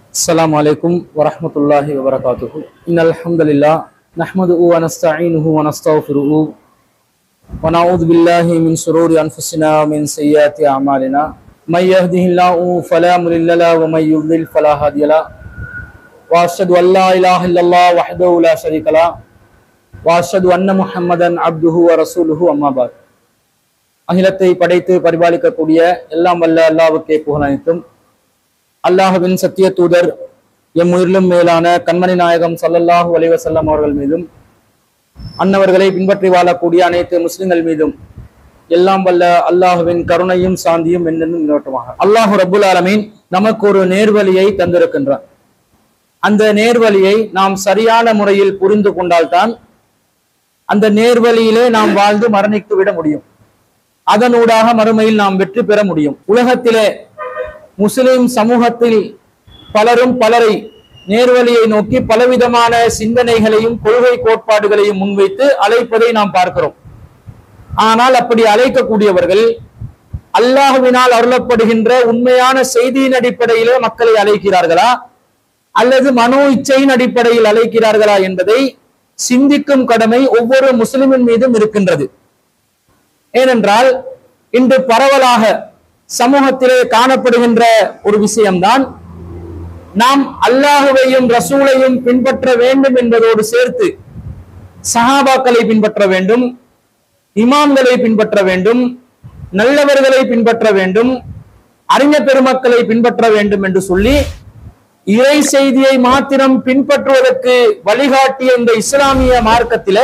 السلام عليكم ورحمة الله وبركاته إن الحمد لله نحمده ونستعينه ونستغفره ونعوذ بالله من شرور أنفسنا ومن سيئات أعمالنا من يهده الله فلا مضل له ومن يضلل فلا هادي له وأشهد أن لا إله إلا الله وحده لا شريك له وأشهد أن محمدا عبده ورسوله أما بعد அகிலத்தை படைத்து பரிபாலிக்கக்கூடிய எல்லாம் வல்ல அல்லாவுக்கே புகழ் அனைத்தும் அல்லாஹுவின் சத்திய தூதர் எம் உயிரிலும் மேலான கண்மணி நாயகம் ஸல்லல்லாஹு அலைஹி வஸல்லம் அவர்கள் மீதும் அன்னவர்களை பின்பற்றி வாழக்கூடிய அனைத்து முஸ்லிம்கள் மீதும் எல்லாம் வல்ல அல்லாஹுவின் கருணையும் சாந்தியும் என்னென்னும் நிலவட்டமாக அல்லாஹு ரப்புல் ஆலமீன் நமக்கு ஒரு நேர்வழியை தந்திருக்கின்றான் அந்த நேர்வழியை நாம் சரியான முறையில் புரிந்து கொண்டால்தான் அந்த நேர்வழியிலே நாம் வாழ்ந்து மரணித்து விட முடியும் அதனூடாக மறுமையில் நாம் வெற்றி பெற முடியும் உலகத்திலே முஸ்லிம் சமூகத்தில் பலரும் பலரை நேர்வழியை நோக்கி பலவிதமான சிந்தனைகளையும் கொள்கை கோட்பாடுகளையும் முன்வைத்து அழைப்பதை நாம் பார்க்கிறோம் ஆனால் அப்படி அழைக்கக்கூடியவர்கள் அல்லாஹுவினால் அருளப்படுகின்ற உண்மையான செய்தியின் அடிப்படையிலே மக்களை அழைக்கிறார்களா அல்லது மனோ இச்சையின் அடிப்படையில் அழைக்கிறார்களா என்பதை சிந்திக்கும் கடமை ஒவ்வொரு முஸ்லிமின் மீதும் இருக்கின்றது ஏனென்றால் இன்று பரவலாக சமூகத்திலே காணப்படுகின்ற ஒரு விஷயம்தான் நாம் அல்லாஹுவையும் ரசூலையும் பின்பற்ற வேண்டும் என்பதோடு சேர்த்து சஹாபாக்களை பின்பற்ற வேண்டும் இமாம்களை பின்பற்ற வேண்டும் நல்லவர்களை பின்பற்ற வேண்டும் அறிஞர் பெருமக்களை பின்பற்ற வேண்டும் என்று சொல்லி இறை செய்தியை மாத்திரம் பின்பற்றுவதற்கு வழிகாட்டிய இந்த இஸ்லாமிய மார்க்கத்திலே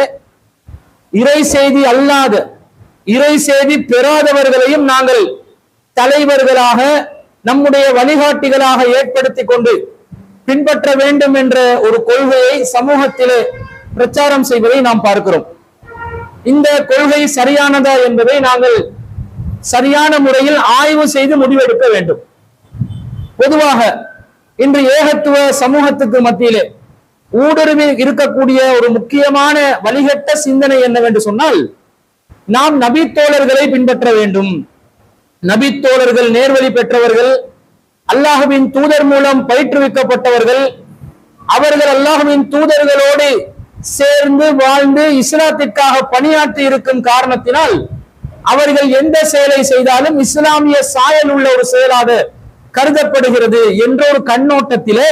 இறை செய்தி அல்லாத இறை செய்தி பெறாதவர்களையும் நாங்கள் தலைவர்களாக நம்முடைய வழிகாட்டிகளாக ஏற்படுத்தி கொண்டு பின்பற்ற வேண்டும் என்ற ஒரு கொள்கையை சமூகத்திலே பிரச்சாரம் செய்வதை நாம் பார்க்கிறோம் இந்த கொள்கை சரியானதா என்பதை நாங்கள் சரியான முறையில் ஆய்வு செய்து முடிவெடுக்க வேண்டும் பொதுவாக இன்று ஏகத்துவ சமூகத்துக்கு மத்தியிலே ஊடுருவி இருக்கக்கூடிய ஒரு முக்கியமான வழிகட்ட சிந்தனை என்னவென்று சொன்னால் நாம் நபித்தோழர்களை பின்பற்ற வேண்டும் நபித்தோழர்கள் நேர்வழி பெற்றவர்கள் அல்லாஹுவின் தூதர் மூலம் பயிற்றுவிக்கப்பட்டவர்கள் அவர்கள் அல்லாஹுவின் தூதர்களோடு சேர்ந்து வாழ்ந்து இஸ்லாத்திற்காக பணியாற்றி இருக்கும் காரணத்தினால் அவர்கள் எந்த செயலை செய்தாலும் இஸ்லாமிய சாயல் உள்ள ஒரு செயலாக கருதப்படுகிறது என்ற ஒரு கண்ணோட்டத்திலே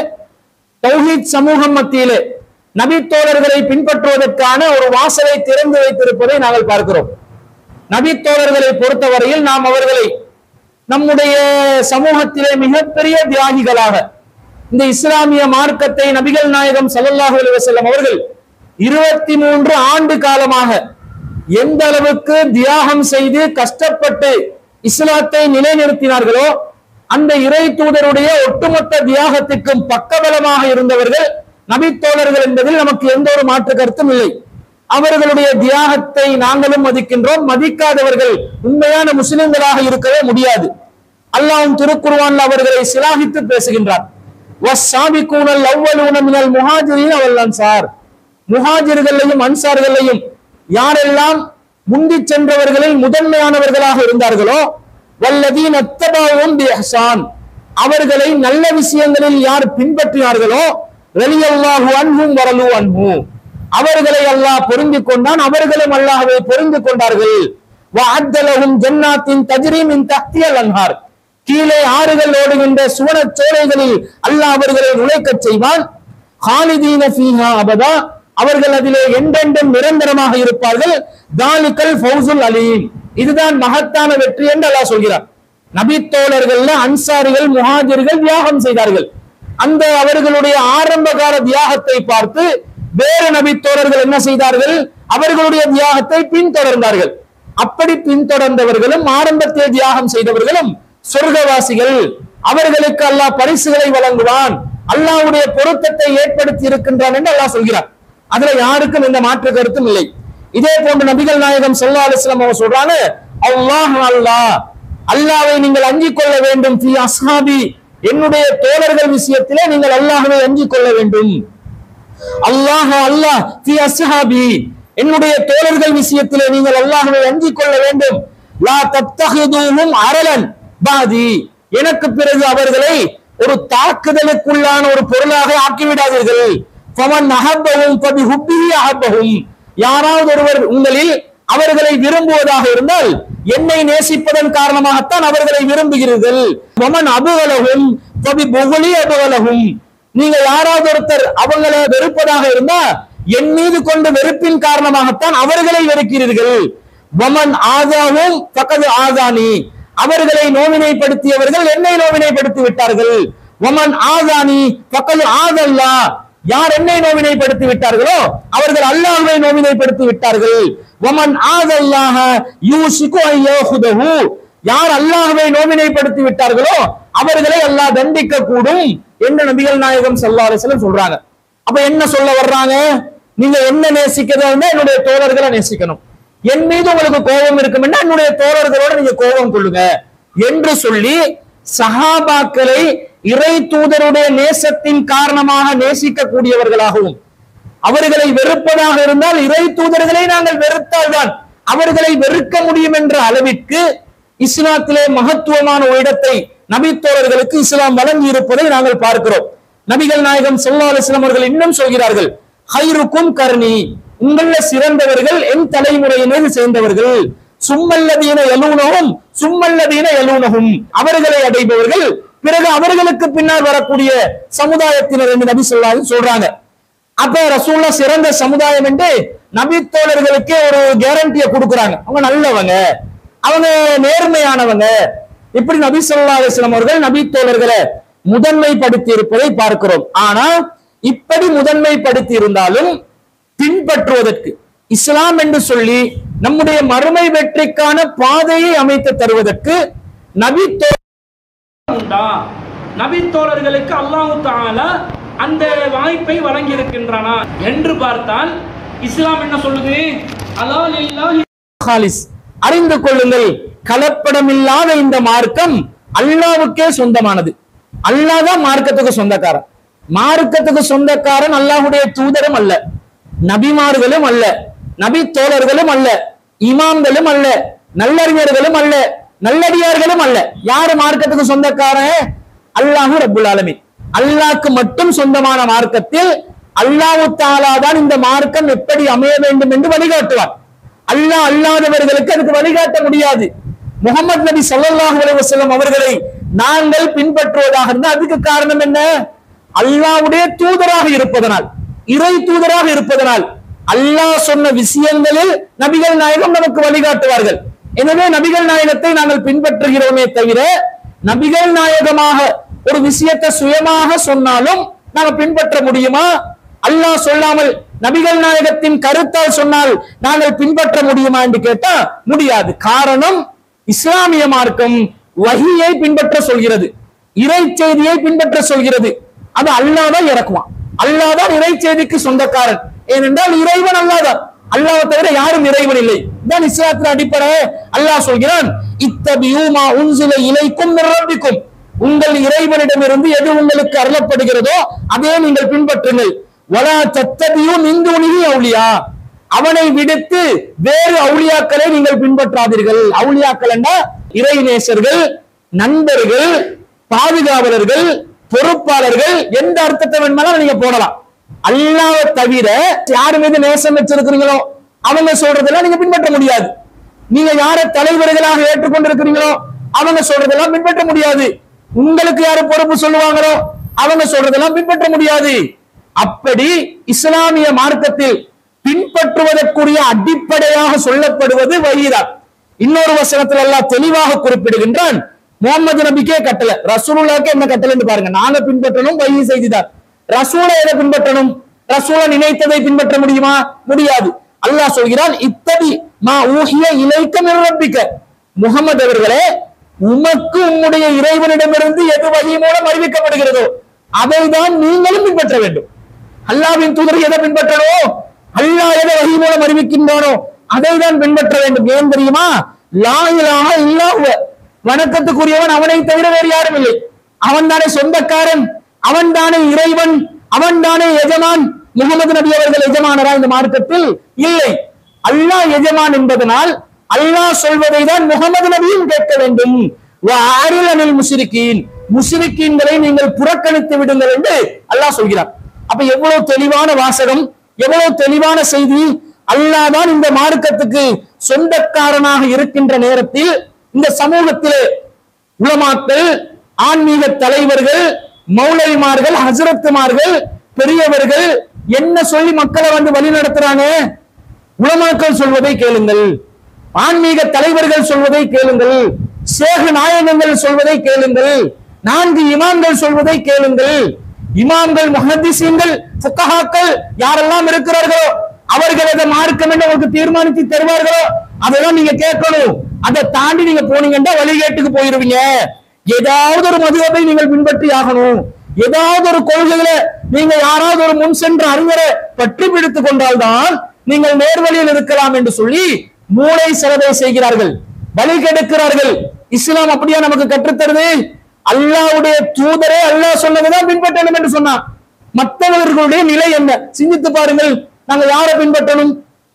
தௌஹீத் சமூகம் மத்தியிலே நபித்தோழர்களை பின்பற்றுவதற்கான ஒரு வாசலை திறந்து வைத்திருப்பதை நாங்கள் பார்க்கிறோம் நபித்தோழர்களை பொறுத்தவரையில் நாம் அவர்களை நம்முடைய சமூகத்திலே மிகப்பெரிய தியாகிகளாக இந்த இஸ்லாமிய மார்க்கத்தை நபிகள் நாயகம் ஸல்லல்லாஹு அலைஹி வஸல்லம் அவர்கள் இருபத்தி மூன்று ஆண்டு காலமாக எந்த அளவுக்கு தியாகம் செய்து கஷ்டப்பட்டு இஸ்லாத்தை நிலைநிறுத்தினார்களோ அந்த இறை தூதருடைய ஒட்டுமொத்த தியாகத்திற்கும் பக்கபலமாக இருந்தவர்கள் நபித்தோழர்கள் என்பதில் நமக்கு எந்த ஒரு மாற்று கருத்தும் இல்லை அவர்களுடைய தியாகத்தை நாங்களும் மதிக்கின்றோம் மதிக்காதவர்கள் உண்மையான முஸ்லிம்களாக இருக்கவே முடியாது அல்லாஹ்வும் திருக்குர்ஆன்ல அவர்களை சிலாகித்து பேசுகின்றார் வஸ்ஸாபிகூனல் அவ்வலூன மினல் முஹாஜிரீன் வல் அன்சார் முஹாஜிர்களையும் அன்சார்களையும் யாரெல்லாம் முந்தி சென்றவர்களில் முதன்மையானவர்களாக இருந்தார்களோ வல்லதீன் அத்தபாவும் பிஹ்சான் அவர்களை நல்ல விஷயங்களில் யார் பின்பற்றினார்களோ ரலியல்லாஹு அன்ஹும் வரலு அன்ஹு அவர்களை அல்லாஹ் பொருந்தி கொண்டான் அவர்களும் அல்லாஹ்வை பொருந்தி கொண்டார்கள் வஅத்தலஹும் ஜன்னாத்தின் தஜ்ரி மின் தஹ்தியல் அன்ஹார் கீழே ஆறுகள் ஓடுகின்ற சுவனச் சோலைகளில் அல்லாஹ் அவர்களை நுழைக்கச் செய்வான் ஹாலிதீன ஃபீஹா அபதா அவர்கள் அதிலே என்றென்றும் நிரந்தரமாக இருப்பார்கள் தாலிக்கல் ஃபௌசுல் அலீம் இதுதான் மகத்தான வெற்றி என்று அல்லாஹ் சொல்கிறார் நபித்தோழர்கள்ல அன்சாரிகள் முஹாஜிர்கள் தியாகம் செய்தார்கள் அந்த அவர்களுடைய ஆரம்ப கால தியாகத்தை பார்த்து வேறு நபித்தோழர்கள் என்ன செய்தார்கள் அவர்களுடைய தியாகத்தை பின்தொடர்ந்தார்கள் அப்படி பின்தொடர்ந்தவர்களும் ஆரம்பத்தில் தியாகம் செய்தவர்களும் சொர்க்கவாசிகள் அவர்களுக்கு அல்லாஹ் பரிசுகளை வழங்குவான் அல்லாஹ்வுடைய பொருத்தத்தை ஏற்படுத்தி இருக்கின்றான் என்று அல்லாஹ் சொல்கிறார் அதுல யாருக்கும் எந்த மாற்று கருத்தும் இல்லை இதே போன்று நபிகள் நாயகம் ஸல்லல்லாஹு அலைஹி வஸல்லம் அவங்க சொல்றாங்க அல்லாஹ் அல்லாஹ் அல்லாஹ்வை நீங்கள் அஞ்சிக் கொள்ள வேண்டும் ஃபி அஸ்ஹாபி என்னுடைய தோழர்கள் விஷயத்திலே நீங்கள் அல்லாஹ்வை அஞ்சிக் கொள்ள வேண்டும் அல்லாஹ் அல்லாஹ் ஃபி அஸ்ஹாபி என்னுடைய தோழர்கள் விஷயத்திலே நீங்கள் அல்லாஹ்வை அஞ்சிக் கொள்ள வேண்டும் லா தத்தஹிதுஹும் அரலன் பாதி எனக்கு பிறகு அவர்களை ஒரு தாக்குதலுக்குள்ளான ஒரு பொருளாக ஆக்கிவிடாதீர்கள் ஃபமன் அஹப்பஹும் ஃபபிஹுப்பிஹி அஹப்பஹும் யாராவது ஒருவர் உங்களில் அவர்களை விரும்புவதாக இருந்தால் என்னை நேசிப்பதன் காரணமாகத்தான் அவர்களை விரும்புகிறீர்கள் ஃபமன் அபுகலஹும் ஃபபிபுகுலி அபுகலஹும் நீங்க யாராவது ஒருத்தர் அவங்களை வெறுப்பதாக இருந்தா என் மீது கொண்ட வெறுப்பின் காரணமாகத்தான் அவர்களை வெறுக்கிறீர்கள் வமன் ஆதாவும் பக்கது ஆதானி அவர்களை நோவினைப்படுத்தியவர்கள் என்னை நோவினைப்படுத்தி விட்டார்கள் வமன் ஆதானி பக்கது ஆதல்லா யார் என்னை நோவினைப்படுத்தி விட்டார்களோ அவர்கள் அல்லாஹ்வை நோவினைப்படுத்தி விட்டார்கள் வமன் ஆதல்லாஹ யூசிகு ஐயோஹுதஹு யார் அல்லாஹ்வை நோவினைப்படுத்தி விட்டார்களோ அவர்களை அல்லாஹ் தண்டிக்க கூடும் என்று நபிகள் நாயகம் ஸல்லல்லாஹு அலைஹி வஸல்லம் சொல்றாங்க அப்ப என்ன சொல்ல வர்றாங்க நீங்க என்ன நேசிக்கிறதா இருந்தா என்னுடைய தோழர்களை நேசிக்கணும் என் மீது உங்களுக்கு கோபம் இருக்கும்னா என்னுடைய தோழர்களோட நீங்க கோபம் கொள்ளுங்க என்று சொல்லி சஹாபாக்களை இறை தூதருடைய நேசத்தின் காரணமாக நேசிக்கக்கூடியவர்களாகவும் அவர்களை வெறுப்பதாக இருந்தால் இறை தூதர்களை நாங்கள் வெறுத்தால்தான் அவர்களை வெறுக்க முடியும் என்ற அளவிற்கு இஸ்லாத்திலே மகத்துவமான ஒரு இடத்தை நபித்தோழர்களுக்கு இஸ்லாம் வழங்கி இருப்பதை நாங்கள் பார்க்கிறோம் நபிகள் நாயகம் ஸல்லல்லாஹு அலைஹி வஸல்லம் அவர்கள் இன்னும் சொல்கிறார்கள் ஹைருக்கும் கர்ணி உங்கள சிறந்தவர்கள் என் தலைமுறையினர் சேர்ந்தவர்கள் சும்மல்லதீன எலூனகும் சும்மல்லதீன எலூனகும் அவர்களை அடைபவர்கள் பிறகு அவர்களுக்கு பின்னால் வரக்கூடிய சமுதாயத்தினர் என்று நபி சொல்லாது சொல்றாங்க அப்ப ரசூல்லா சிறந்த சமுதாயம் என்று நபி தோழர்களுக்கே ஒரு கேரண்டியை கொடுக்குறாங்க அவங்க நல்லவங்க அவங்க நேர்மையானவங்க இப்படி நபி ஸல்லல்லாஹு அலைஹி வஸல்லம் அவர்கள் நபி தோழர்களை முதன்மைப்படுத்தி இருப்பதை பார்க்கிறோம் ஆனா இப்படி முதன்மைப்படுத்தி இருந்தாலும் பின்பற்றுவதற்கு இஸ்லாம் என்று சொல்லி நம்முடைய மறுமை வெற்றிக்கான பாதையை அமைத்து தருவதற்கு நபி தோ- உண்டா நபி தோழர்களுக்கு அல்லாஹு தஆலா அந்த வாய்ப்பை வழங்கி இருக்கின்றானா என்று பார்த்தால் இஸ்லாம் என்ன சொல்லுது அலால் இல்லாஹி ஹாலிஸ் அறிந்து கொள்ளுங்கள் கலப்படமில்லாத இந்த மார்க்கம் அல்லாவுக்கே சொந்தமானது அல்லாஹ் தான் மார்க்கத்துக்கு சொந்தக்காரன் மார்க்கத்துக்கு சொந்தக்காரன் அல்லாஹ்வுடைய தூதரும் அல்ல நபிமார்களும் அல்ல நபி தோழர்களும் அல்ல இமாம்களும் அல்ல நல்லறிஞர்களும் அல்ல நல்லடியார்களும் அல்ல யாரு மார்க்கத்துக்கு சொந்தக்காரன் அல்லாஹு ரப்புல் ஆலமீன் அல்லாஹ்க்கு மட்டும் சொந்தமான மார்க்கத்தில் அல்லாஹு தாலா தான் இந்த மார்க்கம் எப்படி அமைய வேண்டும் என்று வழிகாட்டுவார் அல்லாஹ் அல்லாதவர்களுக்கு அதுக்கு வழிகாட்ட முடியாது முகமது நபி ஸல்லல்லாஹு அலைஹி வஸல்லம் அவர்களை நாங்கள் பின்பற்றுவதாக இருந்தால் அதுக்கு காரணம் என்ன அல்லாஹ்வுடைய தூதராக இருப்பதனால் இறை தூதராக இருப்பதனால் அல்லாஹ் சொன்ன விஷயங்களில் நபிகள் நாயகம் நமக்கு வழிகாட்டுவார்கள் எனவே நபிகள் நாயகத்தை நாங்கள் பின்பற்றுகிறோமே தவிர நபிகள் நாயகமாக ஒரு விஷயத்தை சுயமாக சொன்னாலும் நாங்க பின்பற்ற முடியுமா அல்லாஹ் சொல்லாமல் நபிகள் நாயகத்தின் கருத்தால் சொன்னால் நாங்கள் பின்பற்ற முடியுமா என்று கேட்டா முடியாது காரணம் இஸ்லாமிய மார்க்கம் வஹியை பின்பற்ற சொல்கிறது இறை செய்தியை பின்பற்ற சொல்கிறது அது அல்லாஹ் தான் இறக்குவான் அல்லாஹ் தான் இறை செய்திக்கு சொந்தக்காரன் ஏனென்றால் இறைவன் அல்லாதான் அல்லாஹ் தவிர யாரும் இறைவன் இல்லை தான் இஸ்லாத்தின் அடிப்படை அல்லாஹ் சொல்கிறான் இத்தபியூமா உன்சில இலைக்கும் நிரம்பிக்கும் உங்கள் இறைவனிடமிருந்து எது உங்களுக்கு அருளப்படுகிறதோ அதே நீங்கள் பின்பற்றுங்கள் வலா தத்தபியும் இந்துனிகி அவுளியா அவனை விடுத்து வேறு அவுளியாக்களை நீங்கள் பின்பற்றாதீர்கள் அவுளியாக்கள் என்ன இறைநேசர்கள் நண்பர்கள் பாதுகாவலர்கள் பொறுப்பாளர்கள் எந்த அர்த்தத்தை வேணுமானாலும் நீங்க போடலாம் அல்லாஹ்வை தவிர யார் மீது நேசம் வச்சிருக்கிறீங்களோ அவங்க சொல்றதெல்லாம் நீங்க பின்பற்ற முடியாது நீங்க யார தலைவர்களாக ஏற்றுக்கொண்டிருக்கிறீங்களோ அவங்க சொல்றதெல்லாம் பின்பற்ற முடியாது உங்களுக்கு யாரு பொறுப்பு சொல்லுவாங்களோ அவங்க சொல்றதெல்லாம் பின்பற்ற முடியாது அப்படி இஸ்லாமிய மார்க்கத்தில் பின்பற்றுவதற்குரிய அடிப்படையாக சொல்லப்படுவது வழிதான் இன்னொரு வசனத்துல எல்லாம் தெளிவாக குறிப்பிடுகின்றான் முகமது நபிக்கே கட்டளை ரசூலுல்லாக்கே என்ன கட்டளைன்னு பாருங்க நாங்க பின்பற்றணும் வழி செய்திதான் ரசூலை எதை பின்பற்றணும் ரசூலை நினைத்ததை பின்பற்ற முடியுமா முடியாது அல்லாஹ் சொல்கிறான் இத்தடி மா ஊஹிய இலைக்க நிரப்பிக்க முகமது அவர்களே உமக்கு உம்முடைய இறைவனிடமிருந்து எது வழி மூலம் அறிவிக்கப்படுகிறதோ அதைதான் நீங்களும் பின்பற்ற வேண்டும் அல்லாவின் தூதரை எதை பின்பற்றணும் அல்லாஹ் எதை வழி மூலம் அறிவிக்கின்றானோ அதை தான் பின்பற்ற வேண்டும் ஏன் தெரியுமா லா இலாஹ இல்லாஹுவ வணக்கத்துக்குரியவன் அவனை தவிர வேறு யாரும் இல்லை அவன் தானே சொந்தக்காரன் அவன் தானே இறைவன் அவன் தானே எஜமான் முகமது நபி அவர்கள் எஜமானரா இந்த மார்க்கத்தில் இல்லை அல்லாஹ் எஜமான் என்பதனால் அல்லாஹ் சொல்வதை தான் முகமது நபியும் கேட்க வேண்டும் அருள் அனில் முஸ்ரிக்கீன் முஸ்லிக்கீன்களை நீங்கள் புறக்கணித்து விடுங்கள் என்று அல்லாஹ் சொல்கிறார் அப்ப எவ்வளவு தெளிவான வாசகம் எவ்வளவு தெளிவான செய்தி அல்லாஹ் தான் இந்த மார்க்கத்துக்கு சொந்தக்காரனாக இருக்கின்ற நேரத்தில் இந்த சமூகத்திலே உலமாக்கள் ஆன்மீக தலைவர்கள் மௌலவிமார்கள் ஹசரத்துமார்கள் பெரியவர்கள் என்ன சொல்லி மக்களை வந்து வழி நடத்துறாங்க உலமாக்கள் சொல்வதை கேளுங்கள் ஆன்மீக தலைவர்கள் சொல்வதை கேளுங்கள் சேக நாயகங்கள் சொல்வதை கேளுங்கள் நான்கு இமாம்கள் சொல்வதை கேளுங்கள் இமாம்கள் முஹத்திசீன்கள் ஃபுக்கஹாக்கள் யாரெல்லாம் இருக்கிறார்களோ அவர்கள் அதை மார்க்கம் என்று உங்களுக்கு தீர்மானித்து தருவார்களோ அதெல்லாம் நீங்க கேட்கணும் அதை தாண்டி நீங்க போனீங்கன்னா வழிகேட்டுக்கு போயிருவீங்க ஏதாவது ஒரு மதுகபை நீங்கள் பின்பற்றி ஆகணும் ஏதாவது ஒரு கொள்கைகளை நீங்க யாராவது ஒரு முன் சென்ற அறிஞரை பற்றி பிடித்துக் கொண்டால்தான் நீங்கள் நேர்வழியில் இருக்கலாம் என்று சொல்லி மூளை செலவை செய்கிறார்கள் வழி கெடுக்கிறார்கள் இஸ்லாம் அப்படியா நமக்கு கற்றுத்தருது அல்லாஹ்வுடைய தூதரே அல்லாஹ் சொன்னதுதான் பின்பற்றணும் என்று சொன்னான் மற்றவர்களுடைய நிலை என்ன சிந்தித்து பாருங்கள் நாங்க யாரை பின்பற்றணும்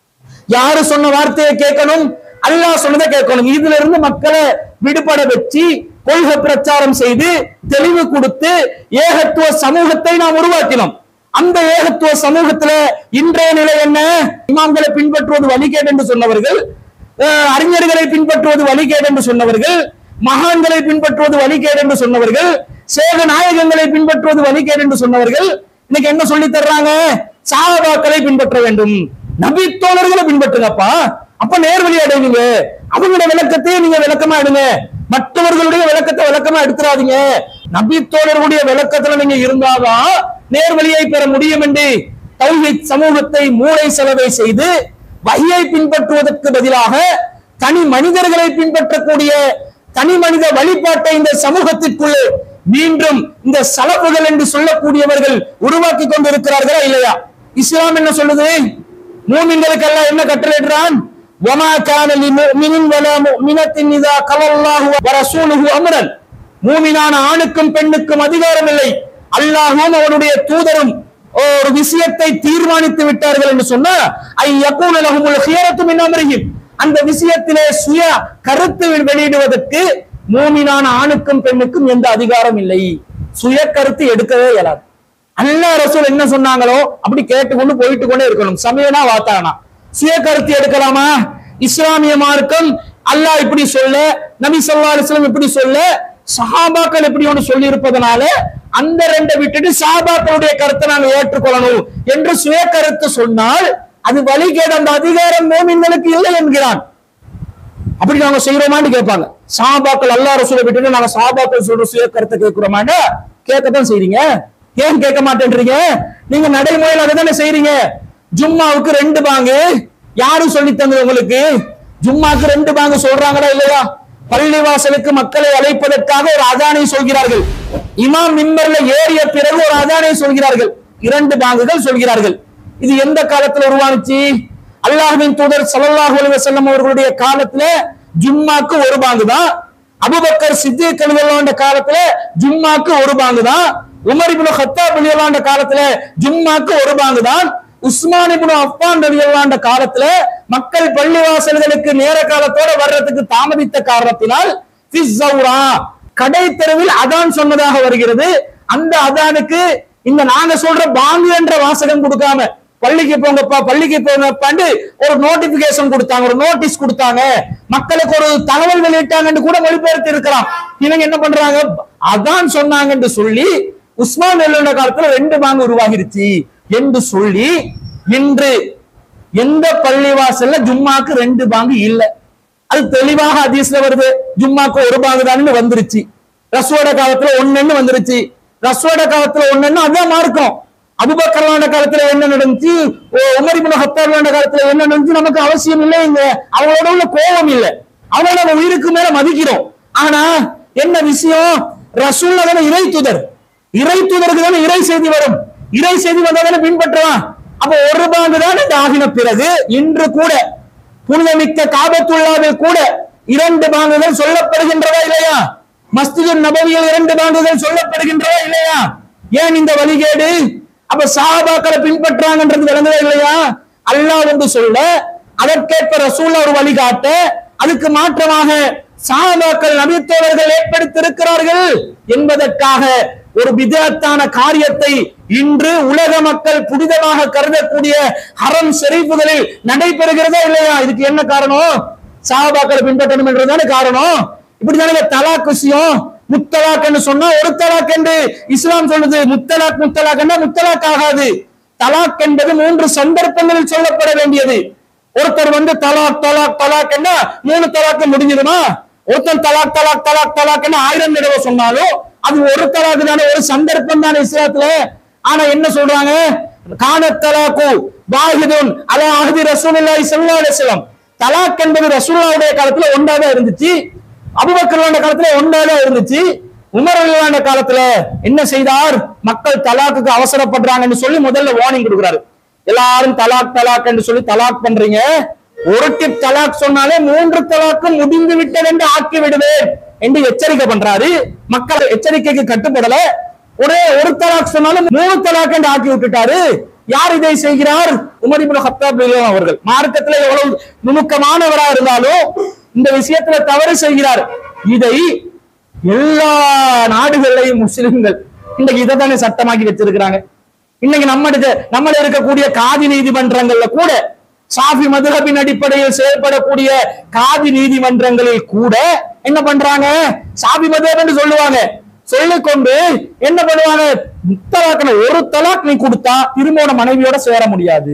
யாரு சொன்ன வார்த்தையை கேட்கணும் அல்லாஹ் சொன்னதை கேட்கணும் இதுல இருந்து மக்களை விடுபட வச்சு கொள்கை பிரச்சாரம் செய்து தெளிவு கொடுத்து ஏகத்துவ சமூகத்தை நாம் உருவாக்கினோம் அந்த ஏகத்துவ சமூகத்துல இன்றைய நிலை என்ன இமாம்களை பின்பற்றுவது வழிகேடு என்று சொன்னவர்கள் அஹ், அறிஞர்களை பின்பற்றுவது வழிகேடு என்று சொன்னவர்கள் மகான்களை பின்பற்றுவது வழிகேடு என்று சொன்னவர்கள் சேக நாயகங்களை பின்பற்றுவது வழிகேடு என்று சொன்னவர்கள் இன்னைக்கு என்ன சொல்லி தர்றாங்க சாபாக்களை பின்பற்ற வேண்டும் நபி தோழர்களை பின்பற்றுங்கப்பா அப்ப நேர்வழி அடைவீங்க அவங்களோட விளக்கத்தையே நீங்க விளக்கமா எடுங்க மற்றவர்களுடைய விளக்கத்தை விளக்கமா எடுத்துறாதீங்க நபி தோழர்களுடைய விளக்கத்துல நீங்க இருந்தாதான் நேர்வழியை பெற முடியும் என்று தௌஹீத் சமூகத்தை மூளை செலவை செய்து வகையை பின்பற்றுவதற்கு பதிலாக தனி மனிதர்களை பின்பற்றக்கூடிய தனி மனித வழிபாட்டை இந்த சமூகத்திற்குள்ளே மீண்டும் இந்த சலப்புகள் என்று சொல்லக்கூடியவர்கள் உருவாக்கி கொண்டிருக்கிறார்களா இல்லையா இஸ்லாம் என்ன சொல்லுது மூமின்களுக்கு எல்லாம் என்ன கட்டளையிடுறான் وما كان لمؤمن ولا مؤمنة إذا قضى الله ورسوله أمرا மூமினான ஆணுக்கும் பெண்ணுக்கும் அதிகாரம் இல்லை அல்லாஹும் அவருடைய தூதரும் ஒரு விஷயத்தை தீர்மானித்து விட்டார்கள் என்று சொன்னா ஐ யகூன லஹுமுல் ஹியரத்து மின் அம்ரிஹிம் அந்த விஷயத்திலே சுய கருத்து வெளியிடுவதற்கு மூமினான ஆணுக்கும் பெண்ணுக்கும் எந்த அதிகாரம் இல்லை சுய கருத்து எடுக்கவே இயலாது அல்லாஹ் ரசூல் என்ன சொன்னாங்களோ அப்படி கேட்டுக்கொண்டு போயிட்டு கொண்டே இருக்கணும் சமயனா வாத்தானா சுய கருத்து எடுக்கலாமா இஸ்லாமிய மார்க்கம் அல்லாஹ் இப்படி சொல்ல நபி ஸல்லல்லாஹு அலைஹி வஸல்லம் இப்படி சொல்ல சஹாபாக்கள் இப்படி ஒன்று சொல்லி இருப்பதனால அந்த ரெண்டை விட்டுட்டு சஹாபாக்களுடைய கருத்தை நாங்க ஏற்றுக்கொள்ளணும் என்று சுய கருத்து சொன்னால் அது வழிகேடு அந்த அதிகாரம் மோமின்களுக்கு இல்லை என்கிறான் அப்படி நாங்க செய்யறோமான்னு கேட்பாங்க சாபாக்கள் அல்லா ரசூலை விட்டுட்டு நாங்க சாபாக்கள் சொல்ற சுய கருத்தை கேட்கிறோமாண்டா கேட்கத்தான் செய்றீங்க ஏன் கேட்க மாட்டேன்றீங்க நீங்க நடைமுறையில் அதை தானே செய்றீங்க ஜும்மாவுக்கு ரெண்டு பாங்கு யாரும் சொல்லி தந்தது உங்களுக்கு ஜும்மாக்கு ரெண்டு பாங்கு சொல்றாங்களா இல்லையா பள்ளிவாசலுக்கு மக்களை அழைப்பதற்காக ஒரு அதானை சொல்கிறார்கள் இமாம் மிம்பர்ல ஏறிய பிறகு ஒரு அதானை சொல்கிறார்கள் இரண்டு பாங்குகள் சொல்கிறார்கள் இது எந்த காலத்துல உருவானுச்சு அல்லாஹ்வின் தூதர் ஸல்லல்லாஹு அலைஹி வஸல்லம் அவர்களுடைய காலத்துல ஜும்மாக்கு ஒரு பாங்கு தான் அபூபக்கர் சித்திக் ரலியல்லாஹு காலத்துல ஜும்மாக்கு ஒரு பாங்கு தான் உமர் இப்னு கத்தாப் ரலியல்லாஹு காலத்துல ஜும்மாக்கு ஒரு பாங்கு தான் உஸ்மான் இப்னு அஃபான் ரலியல்லாஹு காலத்துல மக்கள் பள்ளிவாசல்களுக்கு நேர காலத்தோட வர்றதுக்கு தாமதித்த காரணத்தினால் ஃபிஸ்ஸௌரா கடை தெருவில் அதான் சொன்னதாக வருகிறது அந்த அதானுக்கு இந்த நாங்க சொல்ற பாங்கு என்ற வாசகம் கொடுக்காம பள்ளிக்கு போங்கப்பா பள்ளிக்கு போங்கப்பான்னு ஒரு நோட்டிபிகேஷன் கொடுத்தாங்க ஒரு நோட்டீஸ் கொடுத்தாங்க மக்களுக்கு ஒரு தகவல் வெளியிட்டாங்கன்னு கூட மொழிபெயர்த்து இருக்கலாம் இவங்க என்ன பண்றாங்க அதான் சொன்னாங்கன்னு சொல்லி உஸ்மான் வெள்ளோட காலத்துல ரெண்டு பாங்கு உருவாகிருச்சு என்று சொல்லி இன்று எந்த பள்ளிவாசல்ல ஜும்மாக்கு ரெண்டு பாங்கு இல்ல அது தெளிவாக ஹதீஸ்ல வருது ஜும்மாக்கு ஒரு பாங்கு தான் வந்துருச்சு ரசோட காலத்துல ஒண்ணுன்னு வந்துருச்சு ரசோட காலத்துல ஒண்ணுன்னு அதான் மார்க்கம் அபுபக்கர்லாண்ட காலத்துல என்ன நடந்துச்சு ஓ- உமர் இப்னு ஹத்தாப்லாண்ட காலத்துல என்ன நடந்துச்சு நமக்கு அவசியம் இல்லைங்க அவங்களோட உள்ள கோபம் இல்ல அவங்கள நம்ம உயிருக்கு மேல மதிக்கிறோம் ஆனா என்ன விஷயம் ரசூல்ல தானே இறை தூதர் இறை தூதருக்கு தானே இறை செய்தி வரும் இறை செய்தி வந்தா தானே பின்பற்றலாம் அப்ப ஒரு பாங்கு தான் இந்த ஆகின பிறகு இன்று கூட புனிதமிக்க காபத்துள்ளாவில் கூட இரண்டு பாங்குகள் சொல்லப்படுகின்றதா இல்லையா மஸ்திது நபவியில் இரண்டு பாங்குகள் சொல்லப்படுகின்றதா இல்லையா ஏன் இந்த வழிகேடு அப்ப சாபாக்களை பின்பற்றாங்கன்றது விளங்குதா இல்லையா அல்லாஹ் வந்து சொல்ல அதற்கேற்ப ரசூல் ஒரு வழிகாட்ட அதுக்கு மாற்றமாக சாபாக்கள் நபித்தோழர்கள் ஏற்படுத்தியிருக்கிறார்கள் என்பதற்காக ஒரு விதத்தான காரியத்தை இன்று உலக மக்கள் புனிதமாக கருதக்கூடிய ஹரம் ஷெரீஃபுகளில் நடைபெறுகிறதா இல்லையா இதுக்கு என்ன காரணம் சாபாக்களை பின்பற்றணும் என்றதானே காரணம் இப்படிதானே தலாக் விஷயம் முத்தலாக் என்று சொன்னா ஒரு தலாக் என்று இஸ்லாம் சொல்லுது முத்தலாக் முத்தலாக் என்றா முத்தலாக் ஆகாது தலாக் என்பது மூன்று சந்தர்ப்பங்களில் சொல்லப்பட வேண்டியது ஒருத்தர் வந்து தலாக் தலாக் தலாக் என்ன மூணு தலாக்கு முடிஞ்சிடுமா ஒருத்தன் தலாக் தலாக் தலாக் தலாக் என்ன ஆயிரம் தடவை சொன்னாலும் அது ஒரு தலாக்கு தானே ஒரு சந்தர்ப்பம் தானே இஸ்லாத்துல ஆனா என்ன சொல்றாங்க கான தலாக்கு வாஹிதுன் அல அஹதி ரசூலுல்லாஹி ஸல்லல்லாஹு அலைஹி வஸல்லம் தலாக் என்பது ரசூலுல்லாஹுடைய காலத்துல ஒன்றாக இருந்துச்சு அபுபக்கர் காலத்துல ஒன்றாக இருந்துச்சு உமர் அலிவான காலத்துல என்ன செய்தார் மக்கள் தலாக்குக்கு அவசரப்படுறாங்கன்னு சொல்லி முதல்ல வார்னிங் கொடுக்குறாரு எல்லாரும் தலாக் தலாக் என்று சொல்லி தலாக் பண்றீங்க ஒரு டிப் தலாக் சொன்னாலே மூன்று தலாக்கும் முடிந்து விட்டது என்று ஆக்கி விடுவேன் என்று எச்சரிக்கை பண்றாரு மக்கள் எச்சரிக்கைக்கு கட்டுப்படல ஒரே ஒரு தலாக் சொன்னாலும் மூணு தலாக் என்று ஆக்கி விட்டுட்டாரு யார் இதை செய்கிறார் உமர் இப்னு ஹத்தாப் ரலியல்லாஹு அவர்கள் மார்க்கத்துல எவ்வளவு நுணுக்கமானவரா இருந்தாலும் இந்த விஷயத்துல தவறு செய்கிறார் இதை எல்லா நாடுகள்லையும் முஸ்லிம்கள் இன்னைக்கு இதை தானே சட்டமாக்கி வச்சிருக்கிறாங்க இன்னைக்கு நம்ம நம்மள இருக்கக்கூடிய காதி நீதிமன்றங்கள்ல கூட சாஃபி மதுஹபின் அடிப்படையில் செயல்படக்கூடிய காதி நீதிமன்றங்களில் கூட என்ன பண்றாங்க சாஃபி மதுஹப் என்று சொல்லுவாங்க சொல்லிக்கொண்டு என்ன பண்ணுவாங்க முத்தலாக்கன ஒரு தலாக் நீ கொடுத்தா திருமண மனைவியோட சேர முடியாது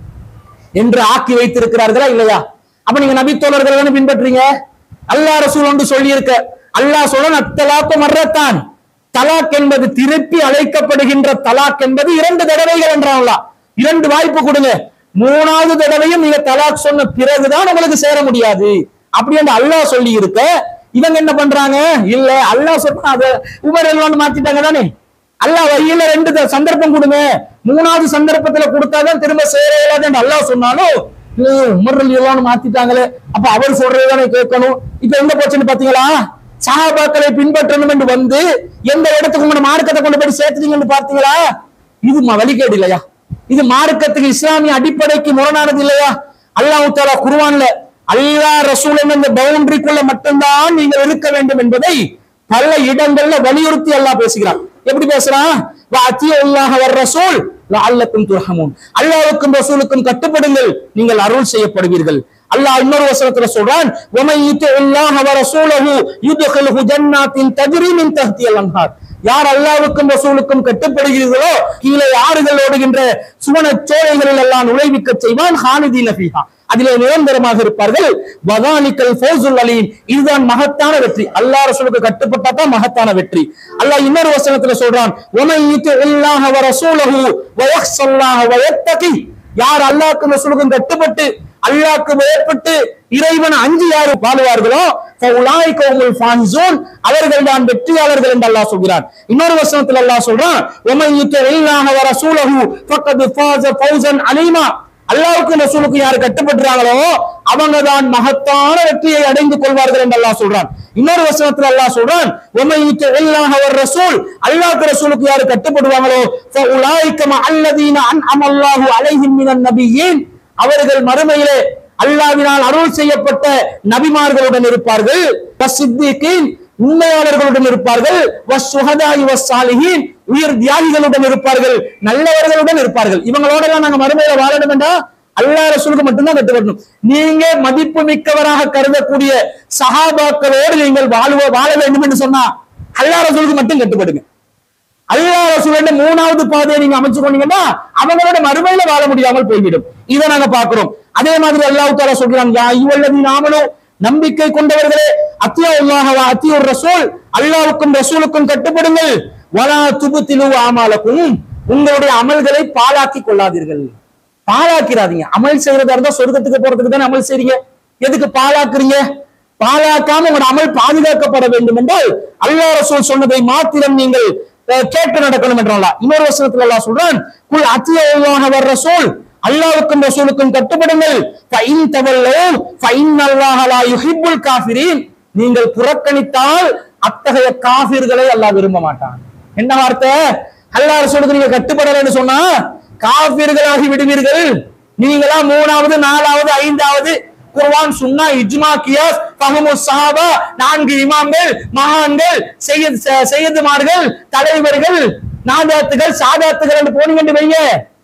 என்று ஆக்கி வைத்திருக்கிறார்களா இல்லையா அப்ப நீங்க நபி தோழர்கள் தானே பின்பற்றீங்க அல்லாஹ் ரசூல் ஒன்று சொல்லியிருக்க அல்லாஹ் சொல்ல அத்தலாக்கு மர்றத்தான் தலாக் என்பது திருப்பி அழைக்கப்படுகின்ற தலாக் என்பது இரண்டு தடவைகள் என்றாங்களா இரண்டு வாய்ப்பு கொடுங்க மூணாவது தடவையும் நீங்க தலாக் சொன்ன பிறகுதான் உங்களுக்கு சேர முடியாது அப்படி என்று அல்லாஹ் சொல்லி இருக்க இவங்க என்ன பண்றாங்க இல்ல அல்லாஹ் சொன்னா அதை உமர் எல்லாம் மாத்திட்டாங்க தானே அல்லாஹ் வழியில ரெண்டு த- சந்தர்ப்பம் கொடுங்க மூணாவது சந்தர்ப்பத்துல கொடுத்தாதான் திரும்ப சேர இயலாதுன்னு அல்லாஹ் சொன்னாலும் இல்ல, உமர் எல்லாம் மாத்திட்டாங்களே அப்ப அவர் சொல்றதுதானே கேட்கணும் இப்ப எங்க போச்சுன்னு பாத்தீங்களா சஹாபாக்களை பின்பற்றணும் என்று வந்து எந்த இடத்துக்கு உங்க மார்க்கத்தை கொண்டு போய் சேர்த்துட்டீங்கன்னு பார்த்தீங்களா இது ம- வழிகேடு இல்லையா இது மார்க்கத்துக்கு இஸ்லாமிய அடிப்படைக்கு முரணானது இல்லையா அல்லாஹ் தாலா குர்ஆன்ல அல்லாஹ் ரசூல் என்ற இந்த பவுண்டரிக்குள்ள மட்டும்தான் நீங்கள் இருக்க வேண்டும் என்பதை பல இடங்கள்ல வலியுறுத்தி அல்லாஹ் பேசுகிறான் எப்படி பேசுறான் அல்லாஹ் வர் ரசூல் லஅல்லக்கும் துர்ஹமூன் அல்லாஹ்வுக்கும் ரசூலுக்கும் கட்டுப்படுங்கள் நீங்கள் அருள் செய்யப்படுவீர்கள் அல்லாஹ் இன்னொரு வசனத்துல சொல்றான் وَمَن يُطِعِ اللَّهَ وَرَسُولَهُ يُدْخِلْهُ جَنَّاتٍ تَجْرِي مِن تَحْتِهَا الْأَنْهَارُ யார் அல்லாஹ்வுக்கும் ரசூலுக்கும் கட்டுப்படுகிறீர்களோ கீழே ஆறுகள் ஓடுகின்ற சுவன சோலைகளில் எல்லாம் நுழைவிக்க செய்வான் ஹானிதீன ஃபீஹா அதிலே நிரந்தரமாக இருப்பார்கள் வதானிக்கல் ஃபௌசுல் அலீம் இதுதான் மகத்தான வெற்றி அல்லாஹ் ரசூலுக்கு கட்டுப்பட்டா தான் மகத்தான வெற்றி அல்லாஹ் இன்னொரு வசனத்துல சொல்றான் وَمَن يُطِعِ اللَّهَ وَرَسُولَهُ وَيَخْشَ اللَّهَ وَيَتَّقِهِ யார் அல்லாஹ்க்கும் ரசூலுக்கும் கட்டுப்பட்டு அல்லாஹ்க்கு பயப்பட்டு இறைவன் அஞ்சு யார் வாழுவார்களோ ஃபவுலாயிக ஹுமுல் ஃபாயிசூன் அவர்கள் தான் வெற்றியாளர்கள் என்று அல்லாஹ் சொல்கிறான் இன்னொரு வசனத்தில் அல்லாஹ் சொல்றான் وَمَن يُطِعِ اللَّهَ وَرَسُولَهُ فَقَدْ فَازَ فَوْزًا عَظِيمًا அல்லாஹ்வுக்கும் ரசூலுக்கும் யார் கட்டுப்பட்டுறாங்களோ அவங்க தான் மகத்தான வெற்றியை அடைந்து கொள்வார்கள் என்று அல்லாஹ் சொல்றான் இன்னொரு வசனத்துல அல்லாஹ் சொல்றான் وَمَن يُطِعِ اللَّهَ وَالرَّسُولَ அல்லாஹ்வுக்கு ரசூலுக்கு யார் கட்டுப்படுவாங்களோ فَأُولَٰئِكَ مَعَ الَّذِينَ أَنْعَمَ اللَّهُ عَلَيْهِم مِّنَ النَّبِيِّينَ அவர்கள் மறுமையிலே அல்லாஹ்வினால் அருள் செய்யப்பட்ட நபிமார்களுடன் இருப்பார்கள் வஸ்ஸித்தீகீன் உண்மையாளர்களுடன் இருப்பார்கள் வஸ்ஸுஹதாஇ வஸ்ஸாலிஹீன் உயிர் தியாகிகளுடன் இருப்பார்கள் நல்லவர்களுடன் இருப்பார்கள் இவங்களோட எல்லாம் நாங்க மறுமையில வாழணும் என்றா அல்லாஹ் ரசூலுக்கு மட்டும்தான் கட்டுப்படணும் நீங்க மதிப்பு மிக்கவராக கருதக்கூடிய சஹாபாக்களோடு நீங்கள் வாழுவ வாழ வேண்டும் என்று சொன்னா அல்லாஹ் ரசூலுக்கு மட்டும் கட்டுப்படுங்க அல்லாஹ் ரசூலுடைய மூணாவது பாதையை நீங்க அமைச்சு கொண்டீங்கன்னா அவங்களோட மறுமையில வாழ முடியாமல் போய்விடும் இதை நாங்க பார்க்கிறோம் அதே மாதிரி அல்லாஹ் தாலா சொல்றான் யா ஐயுவல்லதி நாமனும் நம்பிக்கை கொண்டவர்களே அத்தியா அல்லாஹ் அத்தியூர் ரசூல் அல்லாஹ்வுக்கும் ரசூலுக்கும் கட்டுப்படுங்கள் வலா துபுத்திலு ஆமாலக்கும் உங்களுடைய அமல்களை பாழாக்கி கொள்ளாதீர்கள் பாழாக்கிறாதீங்க அமல் செய்யறதா இருந்தா சொர்க்கத்துக்கு போறதுக்கு தானே அமல் செய்றீங்க எதுக்கு பாழாக்குறீங்க பாழாக்காம உங்களோட அமல் பாதுகாக்கப்பட வேண்டும் என்றால் அல்லாஹ் ரசூல் சொன்னதை மாத்திரம் நீங்கள் அஹ், கேட்டு நடக்கணும் என்றால் இன்னொரு வசனத்துல அல்லாஹ் சொல்றான் குல் அத்தியாக வர் ரசூல் அல்லாஹ்வுக்கும் ரசூலுக்கும் கட்டுப்படுங்கள் ஃபைன் தவல்லோ ஃபைன் அல்லாஹ் லா யுஹிப்புல் காஃபிரீன் நீங்கள் புறக்கணித்தால் அத்தகைய காஃபிர்களை அல்லாஹ் விரும்ப மாட்டான் என்ன வார்த்தை அல்லாஹ் ரசூலுக்கு நீங்க கட்டுப்படலைன்னு சொன்னா காபிர்களாகி விடுவீர்கள் நீங்களா மூணாவது நாலாவது ஐந்தாவது குர்ஆன் சுன்னா இஜ்மா கியாஸ் ஃபஹமு சஹாபா நான்கு இமாம்கள் மகான்கள் செய்யத் செய்யதுமார்கள் தலைவர்கள் நாதாத்துகள் சாதாத்துகள் என்று போனீங்கன்னு வைங்க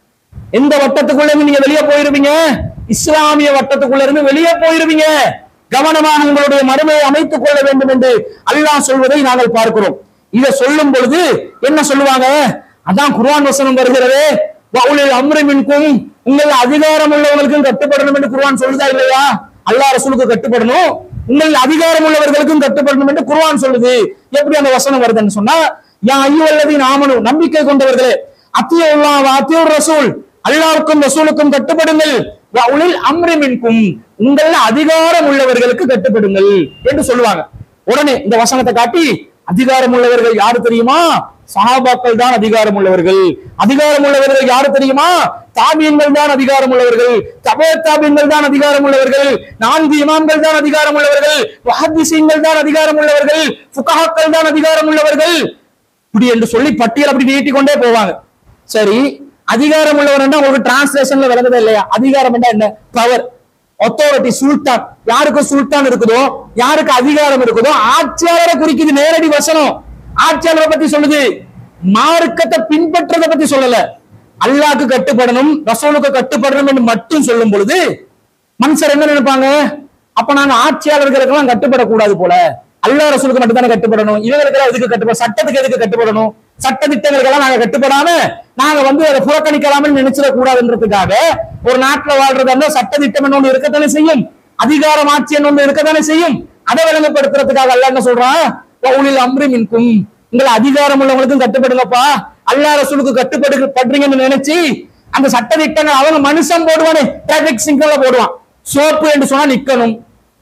எந்த வட்டத்துக்குள்ள இருந்து நீங்க வெளியே போயிருவீங்க இஸ்லாமிய வட்டத்துக்குள்ள இருந்து வெளியே போயிருவீங்க கவனமாக உங்களுடைய மறுமையை அமைத்துக் கொள்ள வேண்டும் என்று அல்லாஹ் சொல்வதை நாங்கள் பார்க்கிறோம் இதை சொல்லும் பொழுது என்ன சொல்லுவாங்க அதான் குர்ஆன் வசனம் வருகிறது வஉலில் அம்ரி மின்கும் உங்கள் அதிகாரம் உள்ளவர்களுக்கும் கட்டுப்படணும் என்று குர்ஆன் சொல்லுதா இல்லையா அல்லாஹ் ரசூலுக்கு கட்டுப்படணும் உங்கள் அதிகாரம் உள்ளவர்களுக்கும் கட்டுப்படணும் என்று குர்ஆன் சொல்லுது எப்படி அந்த வசனம் வருதுன்னு சொன்னா யா ஐயுவல்லதீன் ஆமனு நம்பிக்கை கொண்டவர்களே அத்தியுல்லாஹ் வ அத்தியுர் ரசூல் அல்லாஹ்வுக்கும் ரசூலுக்கும் கட்டுப்படுங்கள் வஉலில் அம்ரி மின்கும் உங்கள் அதிகாரம் உள்ளவர்களுக்கு கட்டுப்படுங்கள் என்று சொல்லுவாங்க உடனே இந்த வசனத்தை காட்டி அதிகாரம் உள்ளவர்கள் யாரு தெரியுமா சஹாபாக்கள் தான் அதிகாரம் உள்ளவர்கள் அதிகாரம் உள்ளவர்கள் யாரு தெரியுமா தாபியங்கள் தான் அதிகாரம் உள்ளவர்கள் தபே தாபியங்கள் தான் அதிகாரம் உள்ளவர்கள் நான்கு இமாம்கள் தான் அதிகாரம் உள்ளவர்கள் வஹதிசீன்கள் தான் அதிகாரம் உள்ளவர்கள் ஃபுகஹாக்கள் தான் அதிகாரம் உள்ளவர்கள் இப்படி என்று சொல்லி பட்டியல் அப்படி நீட்டி கொண்டே போவாங்க சரி அதிகாரம் உள்ளவர் உங்களுக்கு டிரான்ஸ்லேஷன்ல விளங்குதா இல்லையா அதிகாரம் என்ன பவர் அத்தாரிட்டி சுல்தான் யாருக்கு சுல்தான் இருக்குதோ யாருக்கு அதிகாரம் இருக்குதோ ஆட்சியாளரை குறிக்குது நேரடி வசனம் ஆட்சியாளரை பத்தி சொல்லுது மார்க்கத்தை பின்பற்றதை பத்தி சொல்லல அல்லாஹ்க்கு கட்டுப்படணும் ரசூலுக்கு கட்டுப்படணும் என்று மட்டும் சொல்லும் பொழுது மனுஷர் என்ன நினைப்பாங்க அப்ப நாங்க ஆட்சியாளர்களுக்கு எல்லாம் கட்டுப்படக்கூடாது போல அல்லாஹ் ரசூலுக்கு மட்டும் தானே கட்டுப்படணும் இவங்களுக்கு எதுக்கு கட்டுப்பட சட்டத்துக்கு எதுக்கு கட்டுப்படணும் சட்ட திட்டங்களுக்கெல்லாம் நாங்க கட்டுப்படாம நாங்க வந்து அதை புறக்கணிக்கலாம்னு நினைச்சிடக் கூடாதுன்றதுக்காக ஒரு நாட்டுல வாழ்றதா இருந்தா சட்ட திட்டம் என்ன ஒண்ணு இருக்கத்தானே செய்யும் அதிகாரம் ஆட்சி என்ன ஒண்ணு இருக்கத்தானே செய்யும் அதை விளங்கப்படுத்துறதுக்காக அல்லாஹ் என்ன சொல்றான் உளில் அம்ரி மின்கும் உங்களை அதிகாரம் உள்ளவங்களுக்கும் கட்டுப்படுங்கப்பா அல்லாஹ் ரசூலுக்கு கட்டுப்படு படுறீங்கன்னு நினைச்சு அந்த சட்ட திட்டங்கள் அவங்க மனுஷன் போடுவானே டிராபிக் சிக்னல்ல போடுவான் சோப்பு என்று சொன்னா நிக்கணும்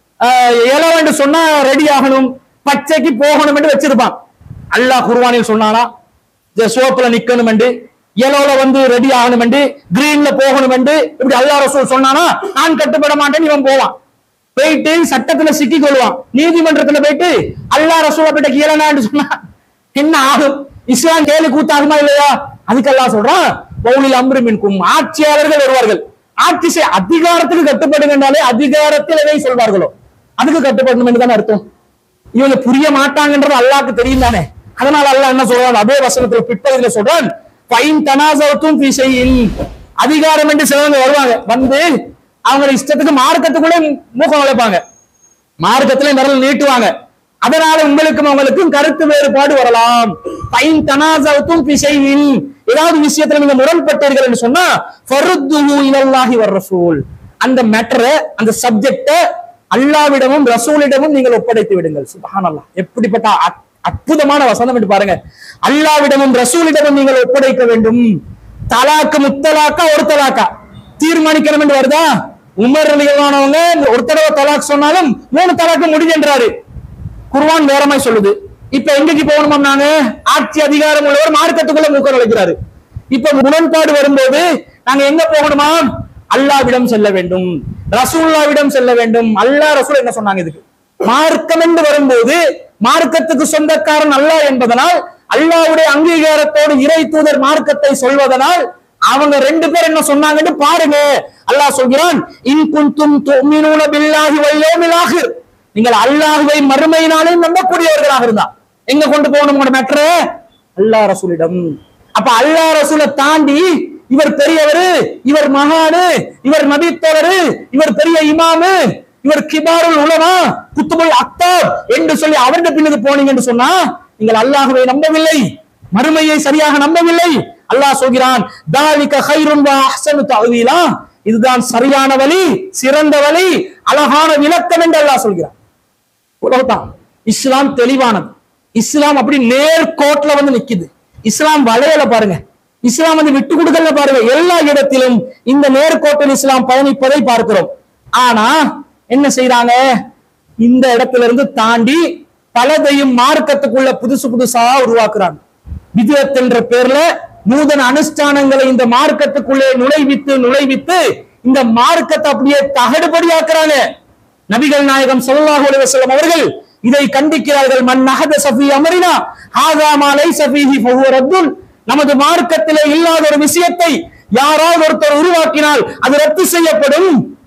இளவு என்று சொன்னா ரெடி ஆகணும் பச்சைக்கு போகணும் என்று வச்சிருப்பான் அல்லாஹ் குர்வானில் சொன்னானா இந்த சோப்புல நிக்கணும் என்று எலோல வந்து ரெடி ஆகணும் என்று கிரீன்ல போகணும் என்று இப்படி அல்லாஹ் ரசூல் சொன்னானா நான் கட்டுப்பட மாட்டேன்னு இவன் போவான் போயிட்டு சட்டத்துல சிக்கிக் கொள்வான் நீதிமன்றத்துல போயிட்டு அல்லாஹ் ரசூலை போயிட்ட கீழனான்னு சொன்னா என்ன ஆகும் இஸ்லாம் கேலி கூத்தாகுமா இல்லையா அதுக்கு அல்லாஹ் சொல்றான் பவுலில் அம்ரு மின்கும் ஆட்சியாளர்கள் வருவார்கள் ஆட்சி செய் அதிகாரத்துக்கு கட்டுப்படுங்கனாலே அதிகாரத்தில் எதை சொல்வார்களோ அதுக்கு கட்டுப்படணும் என்று தானே அர்த்தம் இவங்க புரிய மாட்டாங்கன்றது அல்லாஹ்க்கு தெரியும் தானே அதனால அல்லாஹ் என்ன சொல்றான் அதே வசனத்துல பிற்பகுதியில சொல்றான் பைன் தனாசவத்தும் பிசையின் அதிகாரம் என்று சிலவங்க வருவாங்க வந்து அவங்க இஷ்டத்துக்கு மார்க்கத்துக்குள்ளே மூக்கம் உழைப்பாங்க மார்க்கத்திலே விரல் நீட்டுவாங்க அதனால உங்களுக்கும் அவங்களுக்கும் கருத்து வேறுபாடு வரலாம் பைன் தனாசவத்தும் பிசையின் ஏதாவது விஷயத்துல நீங்க முரண்பட்டீர்கள் என்று சொன்னா ஃபருத்துஹு இலல்லாஹி வர் ரசூல் அந்த மேட்டரை அந்த சப்ஜெக்ட அல்லாவிடமும் ரசூலிடமும் நீங்கள் ஒப்படைத்து விடுங்கள் சுபஹானல்லாஹ் எப்படிப்பட்ட அற்- அற்புதமான வசனம் என்று பாருங்க அல்லாவிடமும் ரசூலிடமும் நீங்கள் ஒப்படைக்க வேண்டும் தலாக்கு முத்தலாக்கா ஒரு தலாக்கா தீர்மானிக்கணும் என்று வருதா உமர் ரலியல்லானவங்க ஒரு தடவை தலாக் சொன்னாலும் மூணு தலாக்கு முடிஞ்சென்றாரு குர்ஆன் வேறமாய் சொல்லுது இப்ப எங்கேக்கு போகணுமா நாங்க ஆட்சி அதிகாரம் உள்ளவர் மார்க்கத்துக்குள்ள மூக்க நுழைக்கிறாரு இப்ப முரண்பாடு வரும்போது நாங்க எங்க போகணுமா அல்லாவிடம் செல்ல வேண்டும் ரசூல்லாவிடம் செல்ல வேண்டும் அல்லாஹ் ரசூல் என்ன சொன்னாங்க இதுக்கு மார்க்கம் என்று வரும்போது மார்க்கத்துக்கு சொந்தக்காரன் அல்லாஹ் என்பதனால் அல்லாஹ்வுடைய அங்கீகாரத்தோடு இறை தூதர் மார்க்கத்தை சொல்வதனால் அவங்க ரெண்டு பேர் என்ன சொன்னாங்கன்னு பாருங்க அல்லாஹ் சொல்கிறான் இன் குன்தும் துமினூன பில்லாஹி வல் யௌமில் ஆகிர் நீங்கள் அல்லாஹ்வை மறுமை நாளில் நம்பக்கூடியவர்களாக இருந்தா எங்க கொண்டு போகணும் உங்களோட மேட்ரு அல்லாஹ் ரசூலிடம் அப்ப அல்லாஹ் ரசூலை தாண்டி இவர் பெரியவரு இவர் மகானு இவர் நபித்தோழரு இவர் பெரிய இமாமு இவர் கிபாருல் உலமா குத்துபுல் அக்தாப் என்று சொல்லி அவருடைய பின்னுக்கு போனீங்க என்று சொன்னா நீங்கள் அல்லாஹ்வை நம்பவில்லை மறுமையை சரியாக நம்பவில்லை அல்லாஹ் சொல்கிறான் தாலிக ஹைருன் வ அஹ்சனு தஅவீலா இதுதான் சரியான வழி சிறந்த வழி அழகான விளக்கம் என்று அல்லாஹ் சொல்கிறான் உலகத்தான் இஸ்லாம் தெளிவானது இஸ்லாம் அப்படி நேர்கோட்ல வந்து நிக்குது இஸ்லாம் வளையல பாருங்க இஸ்லாம் வந்து விட்டு கொடுக்கல பாருங்க எல்லா இடத்திலும் இந்த நேர்கோட்டில் இஸ்லாம் பயணிப்பதை பார்க்கிறோம் ஆனா என்ன செய்றாங்க இந்த இடத்துல இருந்து தாண்டி பலதையும் மார்க்கத்துக்குள்ள புதுசு புதுசா உருவாக்குறாங்க விதத் என்ற பேர்ல நூதன அனுஷ்டானங்களை இந்த மார்க்கத்துக்குள்ளே நுழைவித்து நுழைவித்து இந்த மார்க்கத்தை அப்படியே தகடுபடியாக்குறாங்க நபிகள் நாயகம் ஸல்லல்லாஹு அலைஹி வஸல்லம் அவர்கள் இதை கண்டிக்கிறார்கள் மன் நஹத சஃபி அமரினா ஹாதா மா லைஸ ஃபீஹி ஃபஹுவ ரத்துன் நமது மார்க்கத்திலே இல்லாத ஒரு விஷயத்தை யாராவது ஒருத்தர் உருவாக்கினால் அது ரத்து செய்யப்படும்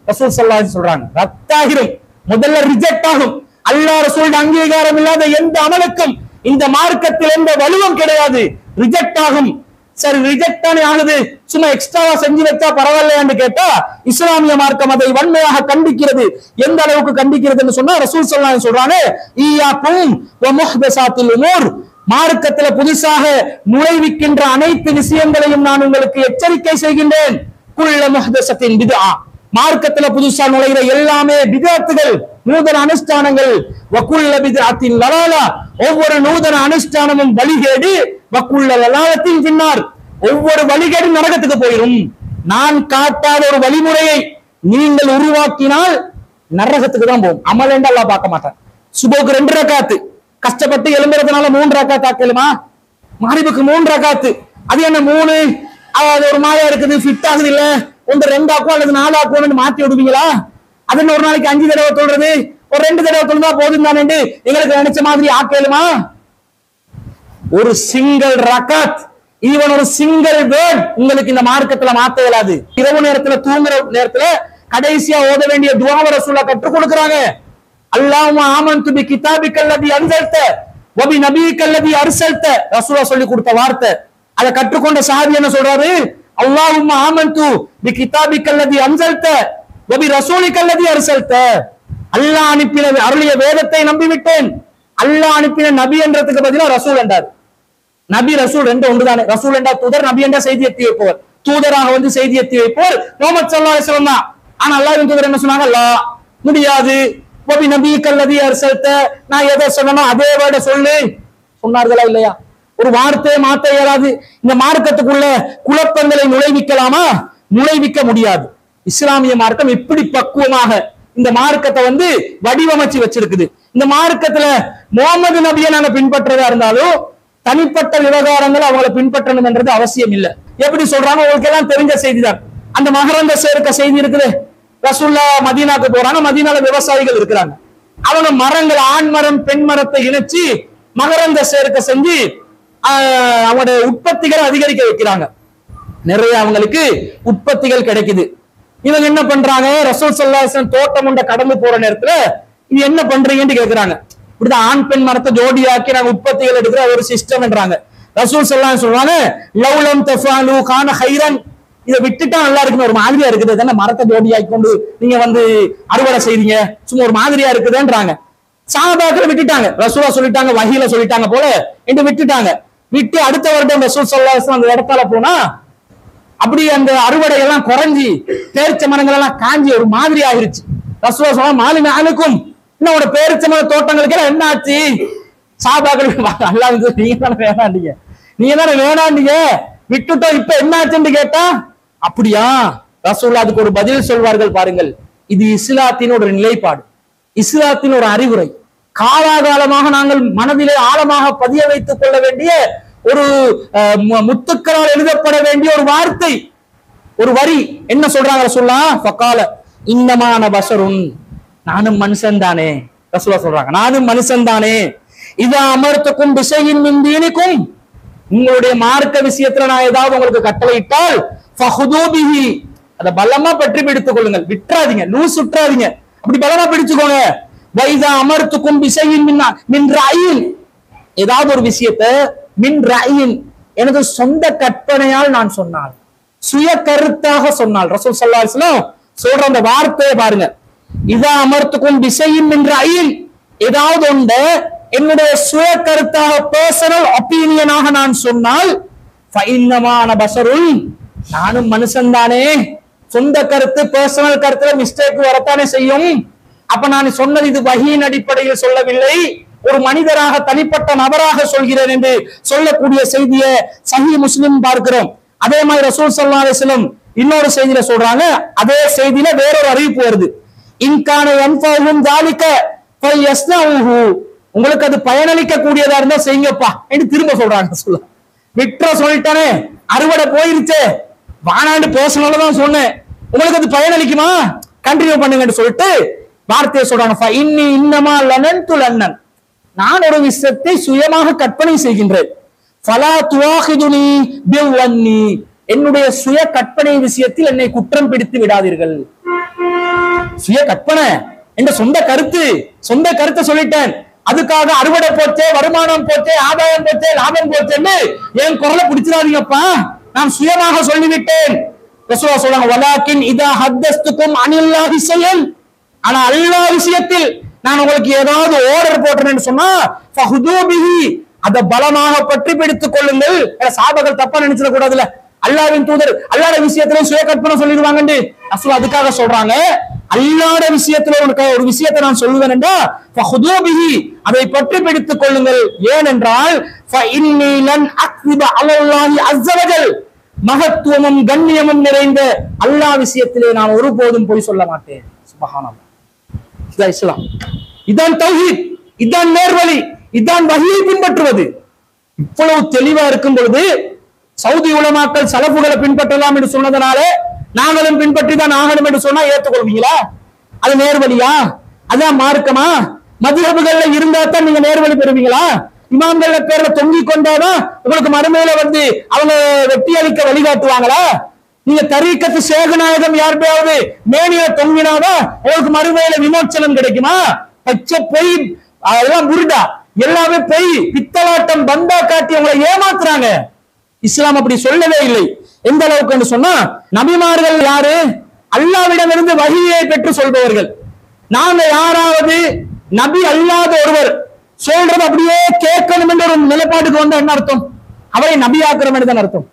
ரசூல் ஸல்லல்லாஹு அலைஹி சொல்றாங்க ரத்தாகிரும் முதல்ல ரிஜெக்ட் ஆகும் அல்லாஹ் ரசூல் அங்கீகாரம் இல்லாத எந்த அமலுக்கும் இந்த மார்க்கத்தில் எந்த வலுவும் கிடையாது ரிஜெக்ட் ஆகும் சரி ரிஜெக்ட் தானே ஆகுது சும்மா எக்ஸ்ட்ராவா செஞ்சு வச்சா பரவாயில்லையான்னு கேட்டா இஸ்லாமிய மார்க்கம் அதை வன்மையாக கண்டிக்கிறது எந்த அளவுக்கு கண்டிக்கிறதுன்னு சொன்னா ரசூல் ஸல்லல்லாஹு அலைஹி சொல்றாங்க ஈயாக்கும் வ முஹ்தஸாத்தில் உமூர் மார்க்கத்துல புதுசாக நுழைவிக்கின்ற அனைத்து விஷயங்களையும் நான் உங்களுக்கு எச்சரிக்கை செய்கின்றேன் குள்ள முஹ்தஸத்தின் பித்ஆ மார்க்கத்துல புதுசா நுழைகிற எல்லாமே பிதாத்துகள் நூதன அனுஷ்டானங்கள் வக்குள்ள பிதாத்தின் லலாலா ஒவ்வொரு நூதன அனுஷ்டானமும் வழிகேடு வக்குள்ள லலாலத்தின் பின்னார் ஒவ்வொரு வழிகேடு நரகத்துக்கு போயிடும் நான் காட்டாத ஒரு வழிமுறையை நீங்கள் உருவாக்கினால் நரகத்துக்கு தான் போகும் அமலேண்டா அல்லாஹ் பார்க்க மாட்டான் சுபோக்கு ரெண்டு ரக்காத்து கஷ்டப்பட்டு எழும்புறதுனால மூன்று ரக்காத்து ஆக்கலுமா மகரிபுக்கு மூன்று ரக்காத்து அது என்ன மூணு அது ஒரு மாதிரியா இருக்குது ஃபிட் ஆகுது இல்ல ஒன்று ரெண்டு ஆக்கும் அல்லது நாலு ஆக்குவோம்னு மாத்தி விடுவீங்களா அது என்ன ஒரு நாளைக்கு அஞ்சு தடவை சொல்றது ஒரு ரெண்டு தடவை சொல்லுதா போதும் தானே எங்களுக்கு நினைச்ச மாதிரி ஆக்கலுமா ஒரு சிங்கிள் ரக்காத் ஈவன் ஒரு சிங்கிள் வேர்ட் உங்களுக்கு இந்த மார்க்கத்துல மாத்த இயலாது இரவு நேரத்துல தூங்குற நேரத்துல கடைசியா ஓத வேண்டிய துவாவ ரசூலா கற்றுக் கொடுக்கறாங்க அல்லாஹ்வும்ம ஆமன்து பி கிதாபிக்கல்லதி அன்சல்த வ பி நபியிக்கல்லதி அர்சல்த ரசூலா சொல்லி கொடுத்த வார்த்தை அதை கற்றுக்கொண்ட சாதி என்ன சொல்றாரு அல்லாஹ்வும்ம ஆமன்து பி கிதாபிக்கல்லதி அன்சல்த வ பி ரசூலிக்கல்லதி அர்சல்த அல்லாஹ் அனுப்பின அருளிய வேதத்தை நம்பிவிட்டேன் அல்லாஹ் அனுப்பின நபி என்றதுக்கு பதிலா ரசூல் என்றார் நபி ரசூல் ரெண்டு ஒன்றுதானே ரசூல் என்றா தூதர் நபி என்றா செய்தி எத்தி வைப்பவர் தூதராக வந்து செய்தி எத்தி வைப்பவர் முகமது சல்லா அலிஸ்லாம் தான் ஆனா அல்லாஹ்வின் தூதர் என்ன சொன்னாங்க அல்லா முடியாது நபி நபி கல்லதி அரசல்த நான் எதை சொன்னனோ அதே வேர்ட சொல்லு சொன்னார்களா இல்லையா ஒரு வார்த்தையை மாத்த இயலாது இந்த மார்க்கத்துக்குள்ள குழப்பங்களை நுழைவிக்கலாமா நுழைவிக்க முடியாது இஸ்லாமிய மார்க்கம் இப்படி பக்குவமாக இந்த மார்க்கத்தை வந்து வடிவமைச்சு வச்சிருக்குது இந்த மார்க்கத்துல முகமது நபியை நாங்க பின்பற்றதா இருந்தாலும் தனிப்பட்ட விவகாரங்கள் அவங்கள பின்பற்றணும் என்றது அவசியம் இல்ல எப்படி சொல்றாங்க உங்களுக்கு எல்லாம் தெரிஞ்ச செய்திதான் அந்த மகரந்த சேர்க்க செய்தி இருக்குது ரசூல்லா மதீனாக்கு போறாங்க மதீனால விவசாயிகள் இருக்கிறாங்க அவங்க மரங்கள் ஆண் மரம் பெண் மரத்தை இணைச்சு மகரந்த சேர்க்க செஞ்சு ஆஹ், அவங்களுடைய உற்பத்திகளை அதிகரிக்க வைக்கிறாங்க நிறைய அவங்களுக்கு உற்பத்திகள் கிடைக்குது இவங்க என்ன பண்றாங்க ரசூல் சல்லாசன் தோட்டம் உண்ட கடந்து போற நேரத்துல இது என்ன பண்றீங்கன்னு கேக்குறாங்க இப்படிதான் ஆண் பெண் மரத்தை ஜோடியாக்கி நாங்க உற்பத்திகள் எடுக்கிற ஒரு சிஸ்டம்ன்றாங்க ரசூல் சல்லாம் சொல்றாங்க லவ்லம் தஃபாலு கான ஹைரன் இதை விட்டுட்டா நல்லா இருக்குன்னு ஒரு மாதிரியா இருக்குது தானே மரத்தை ஜோடியாக்கி கொண்டு நீங்க வந்து அறுவடை செய்றீங்க சும்மா ஒரு மாதிரியா இருக்குதுன்றாங்க சாபாக்கள் விட்டுட்டாங்க ரசூலா சொல்லிட்டாங்க வகையில சொல்லிட்டாங்க போல என்று விட்டுட்டாங்க விட்டு அடுத்த வருடம் ரசூல் சல்லாஹ் அந்த இடத்தால போனா அப்படி அந்த அறுவடை எல்லாம் குறைஞ்சி பேரிச்ச மரங்கள் எல்லாம் காஞ்சி ஒரு மாதிரி ஆயிருச்சு ரசூலா சொன்னா மாலிமி அணுக்கும் இன்னும் பேரிச்ச மர தோட்டங்களுக்கு எல்லாம் என்ன ஆச்சு சாபாக்கள் அல்லா வந்து நீங்க தானே வேணாண்டீங்க நீங்க தானே வேணாண்டீங்க விட்டுட்டோம் இப்ப என்ன ஆச்சுன்னு கேட்டா அப்படியா ரசூல்லா அதுக்கு ஒரு பதில் சொல்வார்கள் பாருங்கள் இது இஸ்லாத்தின் ஒரு நிலைப்பாடு இஸ்லாத்தின் ஒரு அறிவுரை காலாகாலமாக நாங்கள் மனதிலே ஆழமாக பதிய வைத்துக் கொள்ள வேண்டிய ஒரு அஹ், மு- முத்துக்களால் எழுதப்பட வேண்டிய ஒரு வார்த்தை ஒரு வரி என்ன சொல்றாங்க ரசூல்லா ஃபக்கால இன்னமான பஷருன் நானும் மனுஷன் தானே ரசூலா சொல்றாங்க நானும் மனுஷன் தானே இது அமர்த்துக்கும் திசையின் மின் தீனிக்கும் உங்களுடைய மார்க்க விஷயத்துல நான் ஏதாவது உங்களுக்கு கட்டளையிட்டால் ஃபஹுதூ பிஹி அதை பலமா பற்றி பிடித்துக் கொள்ளுங்கள் விட்டுறாதீங்க லூஸ் விட்டுறாதீங்க அப்படி பலமா பிடிச்சுக்கோங்க வைதா அமர்த்துக்கும் திசையின் மின் மின் ராயின் ஏதாவது ஒரு விஷயத்த மின் ராயின் எனது சொந்த கற்பனையால் நான் சொன்னால் சுய கருத்தாக சொன்னால் ரசூல் ஸல்லல்லாஹு அலைஹி வஸல்லம் சொல்ற அந்த வார்த்தையை பாருங்க இதா அமர்த்துக்கும் திசையின் மின் ராயின் ஏதாவது ஒன்று என்னுடைய சுய கருத்தாக பர்சனல் ஒப்பீனியனாக நான் சொன்னால் ஃபைன்னமான பசருள் நானும் மனுஷன் தானே சொந்த கருத்து பர்சனல் கருத்துல மிஸ்டேக் வரத்தானே செய்யும் அப்ப நான் சொன்னது இது வகியின் அடிப்படையில் சொல்லவில்லை ஒரு மனிதராக தனிப்பட்ட நபராக சொல்கிறேன் என்று சொல்லக்கூடிய செய்தியை சஹி முஸ்லிம் பார்க்கிறோம் அதே மாதிரி ரசூல் ஸல்லல்லாஹு அலைஹி வஸல்லம் இன்னொரு செய்தியில சொல்றாங்க அதே செய்தியில வேறொரு அறிவிப்பு வருது இன்கான யன்ஃபஹும் ஜாலிக ஃபயஸ்னஹு உங்களுக்கு அது பயனளிக்க கூடியதா இருந்தா செய்யுங்கப்பா என்று திரும்ப சொல்றாங்க சொல்ல விட்ற சொல்லிட்டானே அறுவடை போயிருச்சே வானாண்டு பேசணும்னு தான் சொன்னேன் உங்களுக்கு அது பயனளிக்குமா கண்டினியூ பண்ணுங்கன்னு சொல்லிட்டு வார்த்தையை சொல்றாங்க "ஃப இன்னி இன்னமா லனன்து லன்னன் நான் ஒரு விஷயத்தை சுயமாக கற்பனை செய்கின்றேன் ஃபலா துவாஹிதுனி பிவ்வன்னி என்னுடைய சுய கற்பனை விஷயத்தில் என்னை குற்றம் பிடித்து விடாதீர்கள் சுய கற்பனை என்ற சொந்த கருத்து சொந்த கருத்தை சொல்லிட்டேன் அதுக்காக அறுவடை போச்சே வருமானம் போச்சே ஆதாயம் போச்சே லாபம் போச்சேன்னு என் குரலை பிடிச்சிடாதீங்கப்பா நான் சுயமாக சொல்லிவிட்டேன் ரசூலா சொல்றாங்க வலாக்கின் இதா ஹத்தஸ்துக்கும் அனில்லாஹி செயல் ஆனா அல்லாஹ் விஷயத்தில் நான் உங்களுக்கு ஏதாவது ஆர்டர் போட்டேன்னு சொன்னா ஃபஹுது பிஹி அதை பலமாக பற்றி பிடித்துக் கொள்ளுங்கள் ஏன்னா சாபகள் தப்பா நினைச்சிட கூடாதுல அல்லாவின் தூதர் அல்லாட விஷயத்துல சுய கற்பனை சொல்லிடுவாங்கன்னு ரசூல் அதுக்காக சொல்றாங்க அல்லாட விஷயத்துல உனக்கு ஒரு விஷயத்தை நான் சொல்லுவேன் என்றா ஃபஹுது பிஹி அதை பற்றி பிடித்துக் கொள்ளுங்கள் ஏனென்றால் ஃபஇன்னி லன் அக்திப அலல்லாஹி அஸ்ஸவஜல் மகத்துவமும் கண்ணியமும் நிறைந்த அல்லாஹ் விஷயத்திலே நான் ஒருபோதும் பொய் சொல்ல மாட்டேன் சுபஹானல்லாஹ் இதான் இஸ்லாம் இதான் தௌஹீத் இதான் நேர்வழி இதான் வகையை பின்பற்றுவது இவ்வளவு தெளிவா இருக்கும் பொழுது சவுதி உலமாக்கள் சலப்புகளை பின்பற்றலாம் என்று சொன்னதனால நாங்களும் பின்பற்றி தான் ஆகணும் என்று சொன்னா ஏற்றுக்கொள்வீங்களா அது நேர்வழியா அதான் மார்க்கமா மதுரபுகள்ல இருந்தா தான் நீங்க நேர்வழி பெறுவீங்களா இமாம்கள பேர்ல தொங்கி கொண்டாதான் உங்களுக்கு மறுமையில வந்து அவங்க வெட்டி அளிக்க வழிகாட்டுவாங்களா நீங்க தரீக்கத்து சேகநாயகம் யார்கிட்டயாவது மேனிய தொங்கினாதான் உங்களுக்கு மறுமையில விமோச்சனம் கிடைக்குமா பச்சை பொய் அதெல்லாம் புரிடா எல்லாமே பொய் பித்தலாட்டம் பந்தா காட்டி அவங்களை ஏமாத்துறாங்க இஸ்லாம் அப்படி சொல்லவே இல்லை எந்த அளவுக்கு சொன்னா நபிமார்கள் யாரு அல்லாவிடமிருந்து வகியை பெற்று சொல்பவர்கள் நாங்க யாராவது நபி அல்லாத ஒருவர் சொல்றது அப்படியே கேட்கணும் என்ற ஒரு நிலைப்பாட்டுக்கு வந்தா என்ன அர்த்தம் அவரை நபியாக்குறோம் என்று அர்த்தம்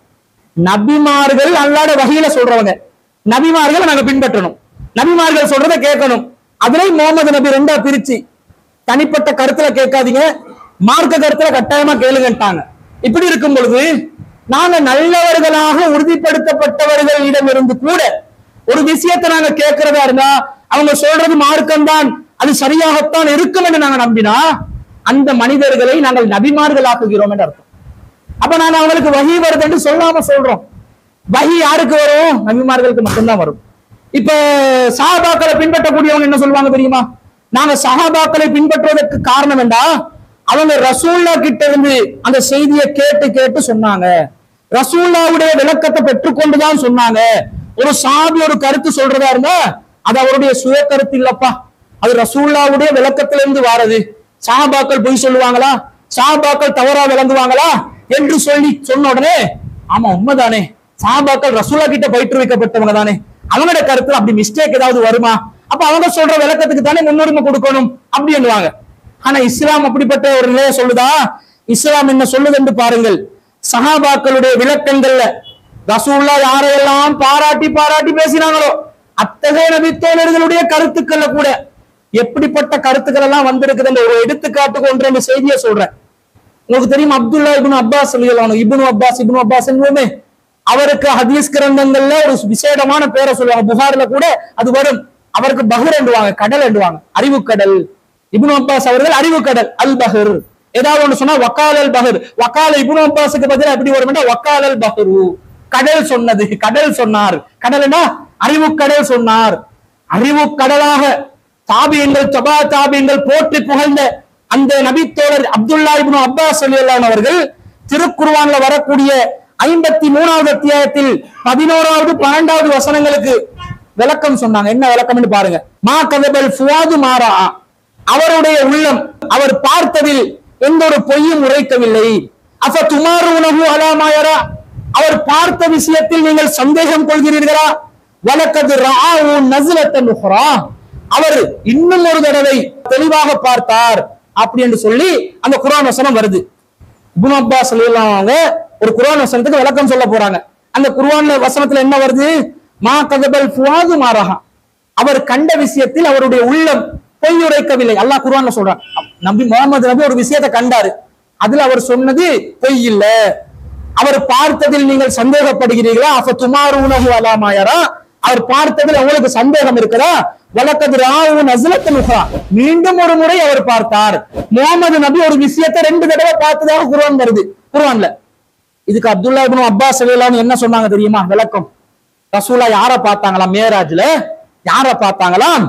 நபிமார்கள் அல்லாத வகையில சொல்றவங்க நபிமார்களை நாங்க பின்பற்றணும் நபிமார்கள் சொல்றதை கேட்கணும் அதுல முகமது நபி ரெண்டா பிரிச்சு தனிப்பட்ட கருத்துல கேட்காதீங்க மார்க்க கருத்துல கட்டாயமா கேளுங்கட்டாங்க இப்படி இருக்கும் பொழுது நாங்க நல்லவர்களாக உறுதிப்படுத்தப்பட்டவர்களிடம் இருந்து கூட ஒரு விஷயத்தை நாங்க கேட்கிறதா இருந்தா அவங்க சொல்றது மார்க்கம்தான் அது சரியாகத்தான் இருக்கும் என்று நாங்க நம்பினா அந்த மனிதர்களை நாங்கள் நபிமார்களாக்குகிறோம் என்று அர்த்தம் அப்ப நாங்க அவங்களுக்கு வகி வருது என்று சொல்லாம சொல்றோம் வகி யாருக்கு வரும் நபிமார்களுக்கு மட்டும்தான் வரும் இப்ப சஹாபாக்களை பின்பற்றக்கூடியவங்க என்ன சொல்லுவாங்க தெரியுமா நாங்க சஹாபாக்களை பின்பற்றுவதற்கு காரணம் என்றா அவங்க ரசூல்லா கிட்ட இருந்து அந்த செய்தியை கேட்டு கேட்டு சொன்னாங்க ரசூல்லாவுடைய விளக்கத்தை பெற்றுக்கொண்டுதான் சொன்னாங்க ஒரு சாபி ஒரு கருத்து சொல்றதா இருந்தா அது அவருடைய சுய கருத்து இல்லப்பா அது ரசூல்லாவுடைய விளக்கத்திலிருந்து வாரது சஹாபாக்கள் பொய் சொல்லுவாங்களா சஹாபாக்கள் தவறா விளங்குவாங்களா என்று சொல்லி சொன்ன உடனே ஆமா உண்மைதானே சஹாபாக்கள் ரசூலா கிட்ட பயிற்றுவிக்கப்பட்டவங்க தானே அவங்களோட கருத்துல அப்படி மிஸ்டேக் ஏதாவது வருமா அப்ப அவங்க சொல்ற விளக்கத்துக்கு தானே முன்னுரிமை கொடுக்கணும் அப்படி என்னுவாங்க ஆனா இஸ்லாம் அப்படிப்பட்ட ஒரு நிலையை சொல்லுதா இஸ்லாம் என்ன சொல்லுது என்று பாருங்கள் சஹாபாக்களுடைய விளக்கங்கள்ல ரசூல்லா யாரையெல்லாம் பாராட்டி பாராட்டி பேசினாங்களோ அத்தகைய நபித்தோழர்களுடைய கருத்துக்கள்ல கூட எப்படிப்பட்ட கருத்துக்கள் எல்லாம் வந்திருக்குது என்ற ஒரு எடுத்துக்காட்டுக்கு ஒன்று என்ற செய்தியை சொல்றேன் உங்களுக்கு தெரியும் அப்துல்லா இப்னு அப்பாஸ் சொல்லிடலாம் இப்னு அப்பாஸ் இப்னு அப்பாஸ் என்பதுமே அவருக்கு ஹதீஸ் கிரந்தங்கள்ல ஒரு விசேடமான பேரை சொல்லுவாங்க புகார்ல கூட அது வரும் அவருக்கு பஹர் என்றுவாங்க கடல் என்றுவாங்க அறிவு கடல் இப்னு அப்பாஸ் அவர்கள் அறிவு கடல் அல் பஹர் ஏதாவது ஒண்ணு சொன்னா வக்கால் அல் பஹர் வக்கால இப்னு அப்பாஸுக்கு பதிலா எப்படி வரும்னா வக்கால் அல் பஹரு கடல் சொன்னது கடல் சொன்னார் கடல்னா அறிவு கடல் சொன்னார் அறிவு கடலாக தாபியங்கள் தபா தாபியங்கள் போற்றி புகழ்ந்த அந்த நபித்தோழர் அப்துல்லா இப்னு அப்பாஸ் ரலியல்லாஹு அவர்கள் திருக்குர்ஆன்ல வரக்கூடிய ஐம்பத்தி மூணாவது அத்தியாயத்தில் பதினோராவது பன்னெண்டாவது வசனங்களுக்கு விளக்கம் சொன்னாங்க என்ன விளக்கம்னு பாருங்க மா கதபல் ஃபுவாது மாறா அவருடைய உள்ளம் அவர் பார்த்ததில் எந்த ஒரு பொய்யும் உரைக்கவில்லை அஃப துமாரு உணவு அலாமாயரா அவர் பார்த்த விஷயத்தில் நீங்கள் சந்தேகம் கொள்கிறீர்களா வலக்கது ராவு நசுலத்தன் உஹ்ரா அவர் இன்னும் ஒரு தடவை தெளிவாக பார்த்தார் அப்படி என்று சொல்லி அந்த குர்ஆன் வசனம் வருது இப்னு அப்பாஸ் ரலியல்லாஹு அவங்க ஒரு குர்ஆன் வசனத்துக்கு விளக்கம் சொல்ல போறாங்க அந்த குர்ஆன் வசனத்துல என்ன வருது மா கதபல் ஃபுவாது மாரஹா அவர் கண்ட விஷயத்தில் அவருடைய உள்ளம் பொய் உரைக்கவில்லை அல்லாஹ் குர்ஆன்ல சொல்றான் நபி முகமது நபி ஒரு விஷயத்தை கண்டாரு அதுல அவர் சொன்னது பொய் இல்ல அவர் பார்த்ததில் நீங்கள் சந்தேகப்படுகிறீர்களா அப்ப துமாரு உணவு அலாமாயரா அவர் பார்த்ததில் உங்களுக்கு சந்தேகம் இருக்குதா வழக்கது ராவு நசுலத்து நுகரா மீண்டும் ஒரு முறை அவர் பார்த்தார் முகமது நபி ஒரு விஷயத்தை ரெண்டு தடவை பார்த்ததாக குர்ஆன் வருது குர்ஆன்ல இதுக்கு அப்துல்லா இப்னு அப்பாஸ் ரலியல்லாஹு என்ன சொன்னாங்க தெரியுமா விளக்கம் ரசூலா யார பார்த்தாங்களாம் மேராஜ்ல யார பார்த்தாங்களாம்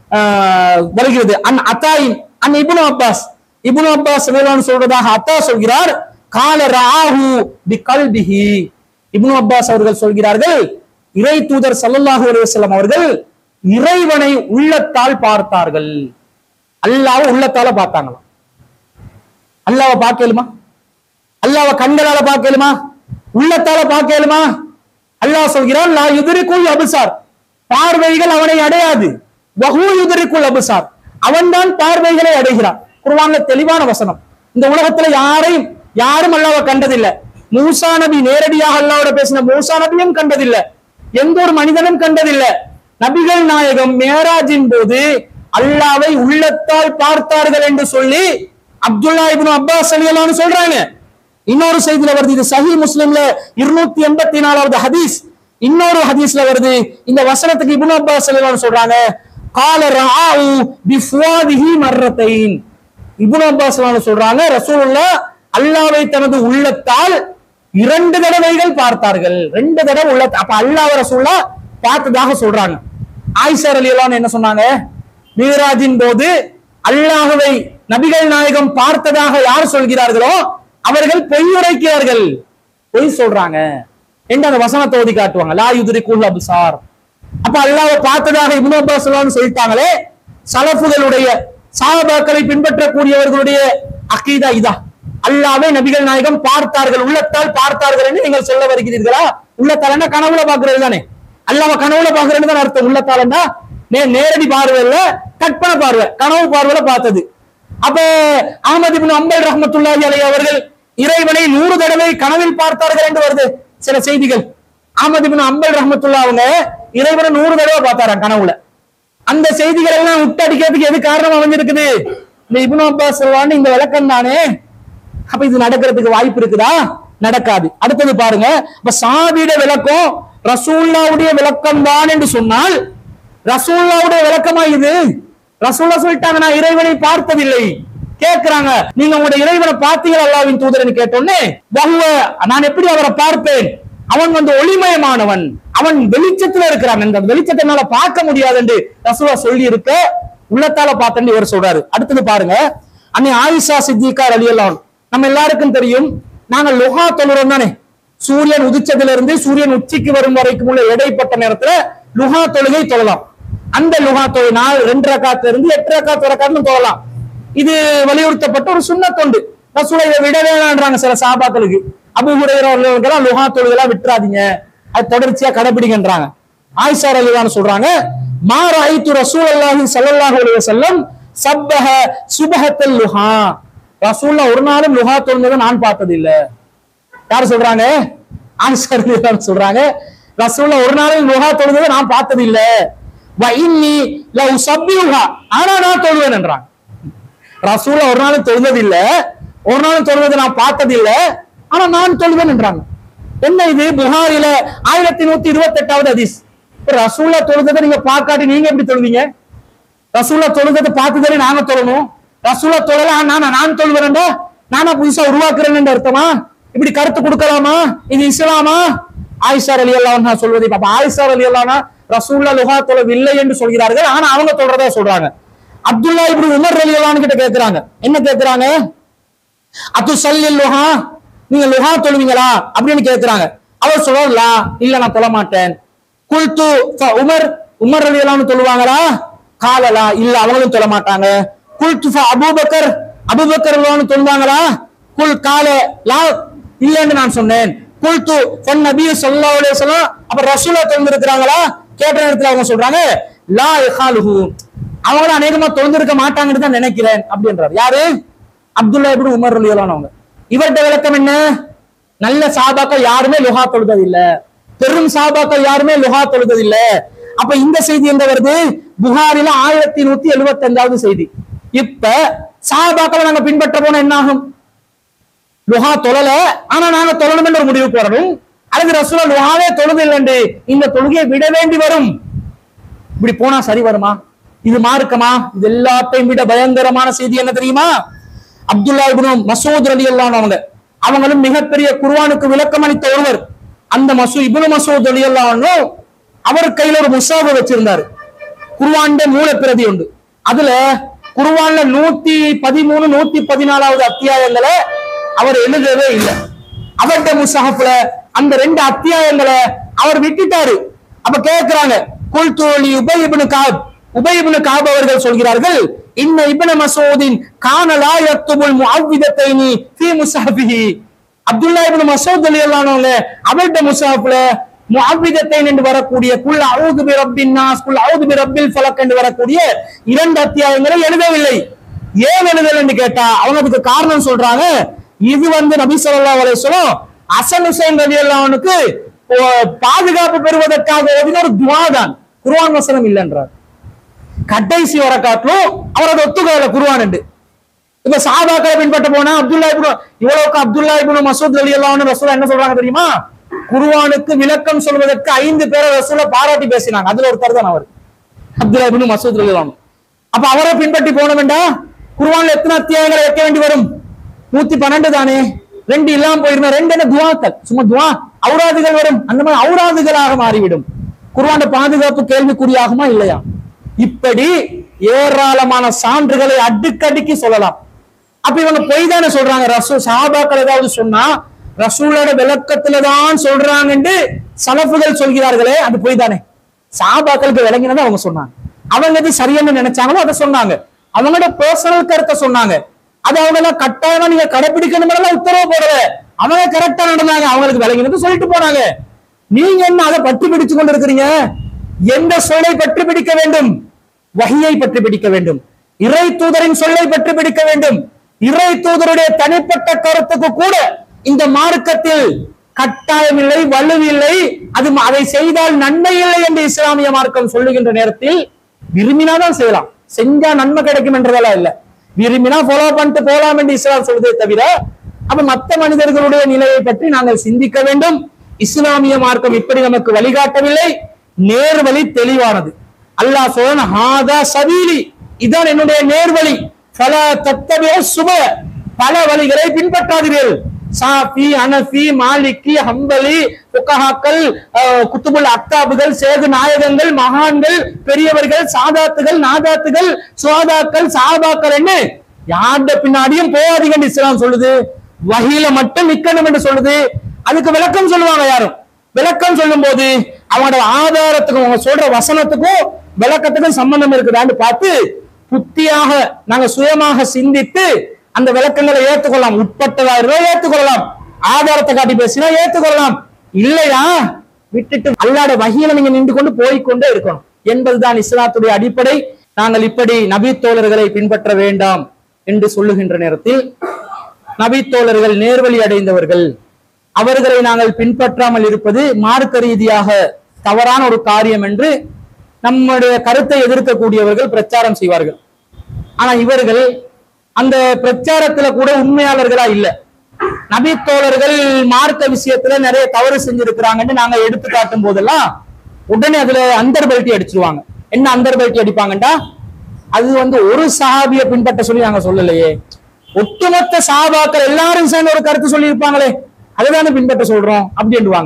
ஆஹ் வருகிறது அன் அத்தாயின் அன் இப்னு அப்பாஸ் இப்னு அப்பாஸ் ரலியல்லாஹு சொல்றதாக அத்தா சொல்கிறார் கால ராஹு பி கல்பிஹி இப்னு அப்பாஸ் அவர்கள் சொல்கிறார்கள் இறை தூதர் ஸல்லல்லாஹு அலைஹி வஸல்லம் அவர்கள் இறைவனை உள்ளத்தால் பார்த்தார்கள் அல்லாஹ் உள்ளத்தால பார்த்தாங்களாம் அல்லாஹ்வை பார்க்கலுமா அல்லாஹ்வை கண்களால பார்க்கலுமா உள்ளத்தால பார்க்கலுமா அல்லாஹ் சொல்கிறான் லா யுதிரிக்குள் அபுசார் பார்வைகள் அவனை அடையாது வஹூ யுதிரிக்குள் அபுசார் அவன்தான் பார்வைகளை அடைகிறான் குர்ஆன்ல தெளிவான வசனம் இந்த உலகத்துல யாரையும் யாரும் அல்லாஹ்வை கண்டதில்லை மூசா நபி நேரடியாக அல்லாஹ்வோட பேசின மூசா நபியும் கண்டதில்லை எந்த ஒரு மனிதனும் கண்டதில்லை நபிகள் நாயகம் மேராஜின் போது அல்லாவை உள்ளத்தால் பார்த்தார்கள் என்று சொல்லி அப்துல்லா இப்னு அப்பாஸ் அலியல்லான்னு சொல்றாங்க இன்னொரு செய்தியில வருது இது சஹி முஸ்லிம்ல இருநூத்தி எண்பத்தி நாலாவது ஹதீஸ் இன்னொரு ஹதீஸ்ல வருது இந்த வசனத்துக்கு இப்னு அப்பாஸ் அலியல்லான்னு சொல்றாங்க கால ராவு பிஃப்வாதிஹி மர்ரத்தைன் இப்னு அப்பாஸ் அலியல்லான்னு சொல்றாங்க ரசூலுல்லா அல்லாவை தனது உள்ளத்தால் இரண்டு தடவைகள் பார்த்தார்கள் ரெண்டு தடவை உள்ள அப்ப அல்லாஹ் ரசூல்லா பார்த்ததாக சொல்றாங்க ஆயிஷா ரலியல்லாஹு என்ன சொன்னாங்க மீராஜின் போது அல்லாஹ்வை நபிகள் நாயகம் பார்த்ததாக யார் சொல்கிறார்களோ அவர்கள் பொய் உரைக்கிறார்கள் பொய் சொல்றாங்க என்று அந்த வசனத்தை ஓதி காட்டுவாங்க லா யுதிரி குல் அப்சார் அப்ப அல்லாஹ்வை பார்த்ததாக இப்னு அப்பாஸ் ஸல்லல்லாஹு சொல்லிட்டாங்களே சலஃபுகளுடைய சாபாக்களை பின்பற்றக்கூடியவர்களுடைய அகீதா இதா அல்லாவே நபிகள் நாயகம் பார்த்தார்கள் உள்ளத்தால் பார்த்தார்கள் என்று நீங்கள் சொல்ல வருகிறீர்களா உள்ளத்தால் என்ன கனவுல பாக்குறது தானே அல்லாம கனவுல பாக்குறேன்னு தான் அர்த்தம் உள்ளத்தாலன்னா நே நேரடி பார்வை இல்ல கற்பனை பார்வை கனவு பார்வையில பார்த்தது அப்ப அகமது இப்னு அம்பல் ரஹ்மத்துல்லாஹி அலைஹி அவர்கள் இறைவனை நூறு தடவை கனவில் பார்த்தார்கள் என்று வருது சில செய்திகள் அகமது இப்னு அம்பல் ரஹ்மத்துல்லா அவங்க இறைவனை நூறு தடவை பார்த்தாராம் கனவுல அந்த செய்திகள் எல்லாம் விட்டு அடிக்கிறதுக்கு எது காரணம் அமைஞ்சிருக்குது இந்த இப்னு அப்பாஸ் சொல்வான்னு இந்த விளக்கம் தானே அப்ப இது நடக்கிறதுக்கு வாய்ப்பு இருக்குதா நடக்காது அடுத்தது பாருங்க இப்ப சாபிட விளக்கம் ரசூல்லாவுடைய விளக்கம் தான் என்று சொன்னால் ரசூல்லாவுடைய விளக்கமா இது ரசூல்லா சொல்லிட்டாங்க நான் இறைவனை பார்த்ததில்லை கேக்குறாங்க நீங்க உங்களுடைய இறைவனை பார்த்தீங்களா அல்லாவின் தூதரன் கேட்டோன்னே வஹுவ நான் எப்படி அவரை பார்ப்பேன் அவன் வந்து ஒளிமயமானவன் அவன் வெளிச்சத்துல இருக்கிறான் அந்த வெளிச்சத்தை என்னால பார்க்க முடியாது என்று ரசூலா சொல்லி இருக்க உள்ளத்தால பார்த்தேன்னு இவர் சொல்றாரு அடுத்தது பாருங்க அன்னை ஆயிஷா சித்திகா அலியல்லான் நம்ம எல்லாருக்கும் தெரியும் நாங்க லுஹா தொழுறோம் தானே சூரியன் உதிச்சதுல இருந்து சூரியன் உச்சிக்கு வரும் வரைக்கும் உள்ள இடைப்பட்ட நேரத்துல லுஹா தொழுகை தொழலாம் அந்த லுஹா தொழு நாள் ரெண்டு ரக்காத்துல இருந்து எட்டு ரக்காத்து ரக்காத்துன்னு தொழலாம் இது வலியுறுத்தப்பட்ட ஒரு சுண்ணத்தொண்டு ரசூலை இதை விட வேணான்றாங்க சில சாபாக்களுக்கு அபு ஹுரையெல்லாம் லுஹா தொழுகெல்லாம் விட்டுறாதீங்க அது தொடர்ச்சியா கடைபிடிங்கன்றாங்க ஆயிஷா அலிவான்னு சொல்றாங்க மா ராயித்து ரசூல் அல்லாஹி ஸல்லல்லாஹு அலைஹி வஸல்லம் சப்பஹ சுபஹத்தல் லுஹா ரசூல்லா ஒரு நாளும் லுஹா தொழுந்ததை நான் பார்த்தது இல்ல யார் சொல்றாங்க ஆயிஷா ரலியல்லாஹு சொல்றாங்க ரசூல்லா ஒரு நாளும் லுஹா தொழுந்ததை நான் பார்த்தது இல்ல வ இன்னி லவ் சப்பியுஹா ஆனா நான் தொழுவேன் என்றாங்க ரசூலா ஒரு நாளும் தொழுதது இல்ல ஒரு நாளும் தொழுவதை நான் பார்த்தது இல்ல ஆனா நான் தொழுவேன் என்றாங்க என்ன இது புகாரில ஆயிரத்தி நூத்தி இருபத்தி எட்டாவது ஹதீஸ் இப்ப ரசூலா தொழுததை நீங்க பார்க்காட்டி நீங்க எப்படி தொழுவீங்க ரசூலா தொழுததை பார்த்துதானே நாங்க தொழணும் ரசூலா தொழல நான் நான் தொழுவேன்டா நானா புதுசா உருவாக்குறேன்னு அர்த்தமா இப்படி கருத்து கொடுக்கலாமா இது இஸ்லாமா ஆயிஷார் அலி அல்லாஹ் சொல்வதை பாப்பா ஆயிஷார் அலி அல்லாஹ் ரசூல்லா லுஹா தொழவில்லை என்று சொல்கிறார்கள் ஆனா அவங்க சொல்றதா சொல்றாங்க அப்துல்லா இப்படி உமர் அலி அல்லாஹ் கிட்ட கேக்குறாங்க என்ன கேக்குறாங்க அத்து சல்லில் லுஹா நீங்க லுஹா தொழுவீங்களா அப்படின்னு கேக்குறாங்க அவர் சொல்லலா இல்ல நான் தொழ மாட்டேன் குல்து ஃப உமர் உமர் அலி அல்லாஹ் தொழுவாங்களா காலலா இல்ல அவங்களும் தொழ மாட்டாங்க குல்து ஃப அபூபக்கர் அபூபக்கர் அல்லாஹ் தொழுவாங்களா குல் கால லா இல்லன்னு நான் சொன்னேன் குல்து ஃபன் நபி ஸல்லல்லாஹு அலைஹி வஸல்லம் அப்ப ரசூலா தொழுந்திருக்கிறாங்களா கேட்ட நேரத்துல அவங்க சொல்றாங்க லா இஹாலுஹு அவங்களும் அநேகமா தொழுந்திருக்க மாட்டாங்கன்னு தான் நினைக்கிறேன் அப்படின்றார் யாரு அப்துல்லா இப்னு உமர் ரலியல்லாஹு அவங்க இவர்கிட்ட விளக்கம் என்ன நல்ல சாபாக்கள் யாருமே லுஹா தொழுதது இல்ல பெரும் சாபாக்கள் யாருமே லுஹா தொழுதது இல்ல அப்ப இந்த செய்தி எங்க வருது புகாரில ஆயிரத்தி நூத்தி எழுபத்தி அஞ்சாவது செய்தி இப்ப சாபாக்களை நாங்க பின்பற்ற போனா என்ன ஆகும் லுஹா தொழல ஆனா நாங்க தொழணும் என்ற ஒரு முடிவுக்கு வரணும் அல்லது ரசூலா லுஹாவே தொழுது இல்லைண்டு இந்த தொழுகையை விட வேண்டி வரும் இப்படி போனா சரி வருமா இது மார்க்கமா இது எல்லாத்தையும் விட பயங்கரமான செய்தி என்ன தெரியுமா அப்துல்லா இப்னு மசூத் ரலியல்லாஹு அவங்க அவங்களும் மிகப்பெரிய குர்ஆனுக்கு விளக்கம் அளித்த ஒருவர் அந்த மசூ இப்னு மசூத் ரலியல்லாஹு அவர் கையில ஒரு முசாப வச்சிருந்தாரு குர்ஆன்ட மூல பிரதி உண்டு அதுல குர்ஆன்ல நூத்தி பதிமூணு நூத்தி பதினாலாவது அத்தியாயங்களை அவர் எழுதவே இல்லை அவர்கிட்ட முசாஃப்ல அந்த ரெண்டு அத்தியாயங்களை அவர் விட்டுட்டாரு அப்ப கேக்குறாங்க குல்தோலி உபை இப்னு காப் உபை இப்னு காப் அவர்கள் சொல்கிறார்கள் இன்ன இப்னு மசூதின் கானலா யக்துபுல் முஅவ்விதத்தைனி ஃபீ முஸாஃபிஹி அப்துல்லா இப்னு மசூத் ரலியல்லாஹு அன்ஹு அவருடைய முஸாஃப்ல முஅவ்விதத்தைன் என்று வரக்கூடிய குல் அஊது பி ரப்பின் நாஸ் குல் அஊது பி ரப்பில் ஃபலக் என்று வரக்கூடிய இரண்டு அத்தியாயங்களை எழுதவில்லை ஏன் எழுதல என்று கேட்டா அவங்க அதுக்கு காரணம் சொல்றாங்க இது வந்து நபி ஸல்லல்லாஹு அலைஹி வஸல்லம் அசன் ஹுசைன் ரலியல்லாஹு அன்ஹுக்கு ஓ, பாதுகாப்பு பெறுவதற்காக ஓதின ஒரு துவா தான் குர்ஆன் வசனம் இல்லைன்றார் கடைசி வர காட்டிலும் அவரோட ஒத்துக்கல குர்ஆன் என்று இப்ப சாபாக்களை பின்பற்ற போனா அப்துல்லா இப்னு இவ்வளவுக்கு அப்துல்லா இப்னு மசூத் ரலியல்லாஹு அன்ஹு ரசூலா என்ன சொல்றாங்க தெரியுமா குர்ஆனுக்கு விளக்கம் சொல்வதற்கு ஐந்து பேரை ரசூலா பாராட்டி பேசினாங்க அதுல ஒருத்தர் தான் அவர் அப்துல்லா இப்னு மசூத் ரலியல்லாஹு அன்ஹு. அப்ப அவரை பின்பற்றி போன வேண்டாம் குர்ஆன்ல எத்தனை அத்தியாயங்களை வைக்க வேண்டி வரும் நூத்தி பன்னெண்டு தானே ரெண்டு இல்லாம போயிருந்தா ரெண்டு என்ன துவாக்கள் சும்மா துவா அவுராதுகள் வரும் அந்த மாதிரி அவுராதுகளாக மாறிவிடும் குர்ஆன் பாதுகாப்பு கேள்விக்குறியாகுமா இல்லையா இப்படி ஏராளமான சான்றுகளை அடுக்கடுக்கி சொல்லலாம் அப்ப இவங்க பொய் தானே சொல்றாங்க ரசூ சஹாபாக்கள் ஏதாவது சொன்னா ரசூலோட விளக்கத்துல தான் சொல்றாங்கன்னு சலஃபுகள் சொல்கிறார்களே அது பொய் தானே சஹாபாக்களுக்கு விளங்கினதை அவங்க சொன்னாங்க அவங்க எது சரியான நினைச்சாங்களோ அதை சொன்னாங்க அவங்களோட பர்சனல் கருத்தை சொன்னாங்க அது அவங்க எல்லாம் கட்டாயமா நீங்க கடைபிடிக்கணும் உத்தரவு போடல அவங்க கரெக்டா நடந்தாங்க அவங்களுக்கு விளங்கினது சொல்லிட்டு போனாங்க நீங்க என்ன அதை பற்றி பிடிச்சு கொண்டு இருக்கிறீங்க எந்த சொல்லை பற்றி பிடிக்க வேண்டும் வஹியை பற்றி பிடிக்க வேண்டும் இறை தூதரின் சொல்லை பற்றி பிடிக்க வேண்டும் இறை தூதருடைய தனிப்பட்ட கருத்துக்கு கூட இந்த மார்க்கத்தில் கட்டாயம் இல்லை வலுவில்லை அது அதை செய்தால் நன்மை இல்லை என்று இஸ்லாமிய மார்க்கம் சொல்லுகின்ற நேரத்தில் விரும்பினாதான் செய்யலாம் செஞ்சா நன்மை கிடைக்கும் என்றதெல்லாம் இல்ல விரும்பினா ஃபாலோ பண்ணிட்டு போலாம் என்று இஸ்லாம் சொல்வதே தவிர அப்ப மத்த மனிதர்களுடைய நிலையை பற்றி நாங்கள் சிந்திக்க வேண்டும் இஸ்லாமிய மார்க்கம் இப்படி நமக்கு வழிகாட்டவில்லை நேர்வழி தெளிவானது அல்லாஹ் சொல்றான் ஹாதா சபீலி இதான் என்னுடைய நேர்வழி பல தத்தவே சுப பல வழிகளை பின்பற்றாதீர்கள் சாஃபி அனஃபி மாலிக்கி ஹம்பலி புக்கஹாக்கள் அஹ், குத்துபுல் அக்தாபுகள் சேது நாயகங்கள் மகான்கள் பெரியவர்கள் சாதாத்துகள் நாதாத்துகள் சுவாதாக்கள் சாபாக்கள் என்ன யார்ட பின்னாடியும் போகாதீங்கன்னு இஸ்லாம் சொல்லுது வகையில மட்டும் நிக்கணும் என்று சொல்லுது அதுக்கு விளக்கம் சொல்லுவாங்க யாரும் விளக்கம் சொல்லும் போது அவங்களோட ஆதாரத்துக்கும் அவங்க சொல்ற வசனத்துக்கும் விளக்கத்துக்கும் சம்பந்தம் இருக்குதான்னு பார்த்து புத்தியாக நாங்க சுயமாக சிந்தித்து அந்த விளக்கங்களை ஏத்துக்கொள்ளலாம் உட்பட்டதா இருந்தா ஏத்துக்கொள்ளலாம் ஆதாரத்தை காட்டி பேசினா ஏத்துக்கொள்ளலாம் இல்லையா விட்டுட்டு அல்லாட வகையில நீங்க நின்று கொண்டு போய்க்கொண்டே இருக்கணும் என்பதுதான் இஸ்லாத்துடைய அடிப்படை நாங்கள் இப்படி நபி தோழர்களை பின்பற்ற வேண்டாம் என்று சொல்லுகின்ற நேரத்தில் நபி தோழர்கள் நேர்வழி அடைந்தவர்கள் அவர்களை நாங்கள் பின்பற்றாமல் இருப்பது மார்க்க ரீதியாக தவறான ஒரு காரியம் என்று நம்முடைய கருத்தை எதிர்க்கக்கூடியவர்கள் பிரச்சாரம் செய்வார்கள் ஆனா இவர்கள் அந்த பிரச்சாரத்துல கூட உண்மையாளர்களா இல்ல நபி தோழர்கள் மார்க்க விஷயத்துல நிறைய தவறு செஞ்சிருக்கிறாங்கன்னு நாங்க எடுத்து காட்டும் போதெல்லாம் உடனே அதுல அந்தர் பெல்ட்டி அடிச்சிருவாங்க என்ன அந்தர் பெல்ட்டி அடிப்பாங்கண்டா அது வந்து ஒரு சஹாபியை பின்பற்ற சொல்லி நாங்க சொல்லலையே ஒட்டுமொத்த சஹாபாக்கள் எல்லாரும் சேர்ந்து ஒரு கருத்து சொல்லி இருப்பாங்களே அதுதானே பின்பற்ற சொல்றோம் அப்படின்டுவாங்க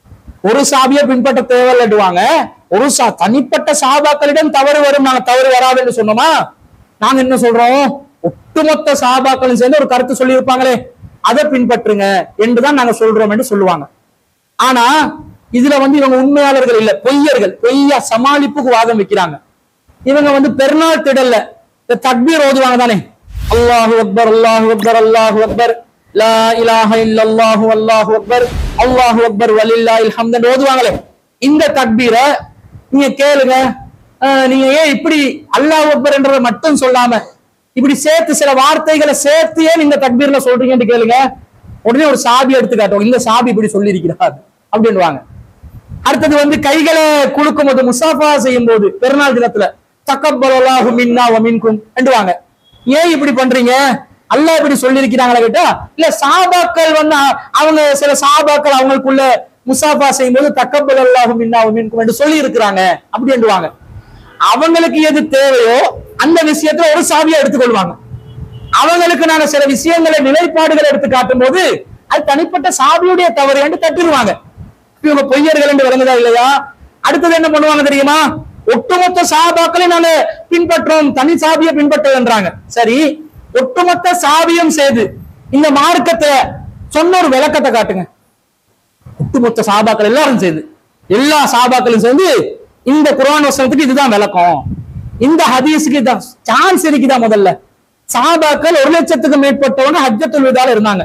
ஒரு சாபியை பின்பற்ற தேவையில்லைடுவாங்க ஒரு சா தனிப்பட்ட சாபாக்களிடம் தவறு வரும் நாங்க தவறு வராதுன்னு சொன்னோமா நாங்க என்ன சொல்றோம் ஒட்டுமொத்த சாபாக்களும் சேர்ந்து ஒரு கருத்து சொல்லியிருப்பாங்களே அதை பின்பற்றுங்க என்றுதான் நாங்க சொல்றோம் என்று சொல்லுவாங்க ஆனா இதுல வந்து இவங்க உண்மையாளர்கள் இல்ல பொய்யர்கள் பொய்யா சமாளிப்புக்கு வாதம் வைக்கிறாங்க இவங்க வந்து பெருநாள் திடல்ல இந்த தக்பீர் ஓதுவாங்க தானே அல்லாஹு அக்பர் அல்லாஹு அக்பர் அல்லாஹு அக்பர் லா இலாஹ இல்லல்லாஹு அல்லாஹு அக்பர் அல்லாஹு அக்பர் வலில்லாஹில் ஹம்தன் ஓதுவாங்களே இந்த தக்பீரை நீங்க கேளுங்க அஹ், நீங்க ஏன் இப்படி அல்லாஹ் அக்பர் என்றதை மட்டும் சொல்லாம இப்படி சேர்த்து சில வார்த்தைகளை சேர்த்து ஏன் இந்த தக்பீர்ல சொல்றீங்கன்னு கேளுங்க உடனே ஒரு சாபி எடுத்து காட்டுவோம் இந்த சாபி இப்படி சொல்லி இருக்கிறார் அப்படின்னுவாங்க அடுத்தது வந்து கைகளை குலுக்கும் போது முசாஃபா செய்யும் போது பெருநாள் தினத்துல தக்கபலாஹு மின்னா வ மின்கும் என்றுவாங்க ஏன் இப்படி பண்றீங்க அல்லாஹ் இப்படி சொல்லியிருக்கிறாங்களா கேட்டா இல்ல சாபாக்கள் வந்து அ- அவங்க சில சாபாக்கள் அவங்களுக்குள்ள முசாஃபா செய்யும் போது தக்கபலாஹு மின்னா வ மின்கும் என்று சொல்லி இருக்கிறாங்க அப்படி என்றுவாங்க அவங்களுக்கு எது தேவையோ அந்த விஷயத்துல ஒரு சாவியை எடுத்துக்கொள்வாங்க அவங்களுக்கு நாங்க சில விஷயங்களை நிலைப்பாடுகளை எடுத்து காட்டும் போது அது தனிப்பட்ட சாவியுடைய தவறு என்று தட்டிடுவாங்க இவங்க பொய்யர்கள் என்று விளங்குதா இல்லையா அடுத்தது என்ன பண்ணுவாங்க தெரியுமா ஒட்டுமொத்த சாபாக்களை நாங்க பின்பற்றோம் தனி சாபியை பின்பற்றுன்றாங்க சரி ஒட்டுமொத்த சாபியம் செய்து இந்த மார்க்கத்தை சொன்ன ஒரு விளக்கத்தை காட்டுங்க ஒட்டுமொத்த சாபாக்கள் எல்லாரும் சேர்ந்து எல்லா சாபாக்களும் சேர்ந்து இந்த குர்ஆன் வசனத்துக்கு இதுதான் விளக்கம் இந்த ஹதீஸுக்கு இதுதான் சான்ஸ் இருக்குதா முதல்ல சாபாக்கள் ஒரு லட்சத்துக்கு மேற்பட்டவங்க ஹஜ்ஜத்துல் விதால இருந்தாங்க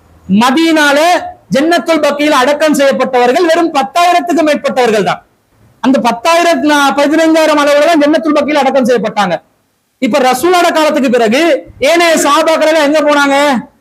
மதீனால ஜன்னத்துல் பக்கியில் அடக்கம் செய்யப்பட்டவர்கள் வெறும் பத்தாயிரத்துக்கு மேற்பட்டவர்கள் தான் அந்த பத்தாயிரத்து பதினைஞ்சாயிரம் அளவுல தான் ஜன்னத்துல் பக்கியில் அடக்கம் செய்யப்பட்டாங்க இப்ப ரசூலோட காலத்துக்கு பிறகு ஏனைய சாபாக்கள் எல்லாம் எங்க போனாங்க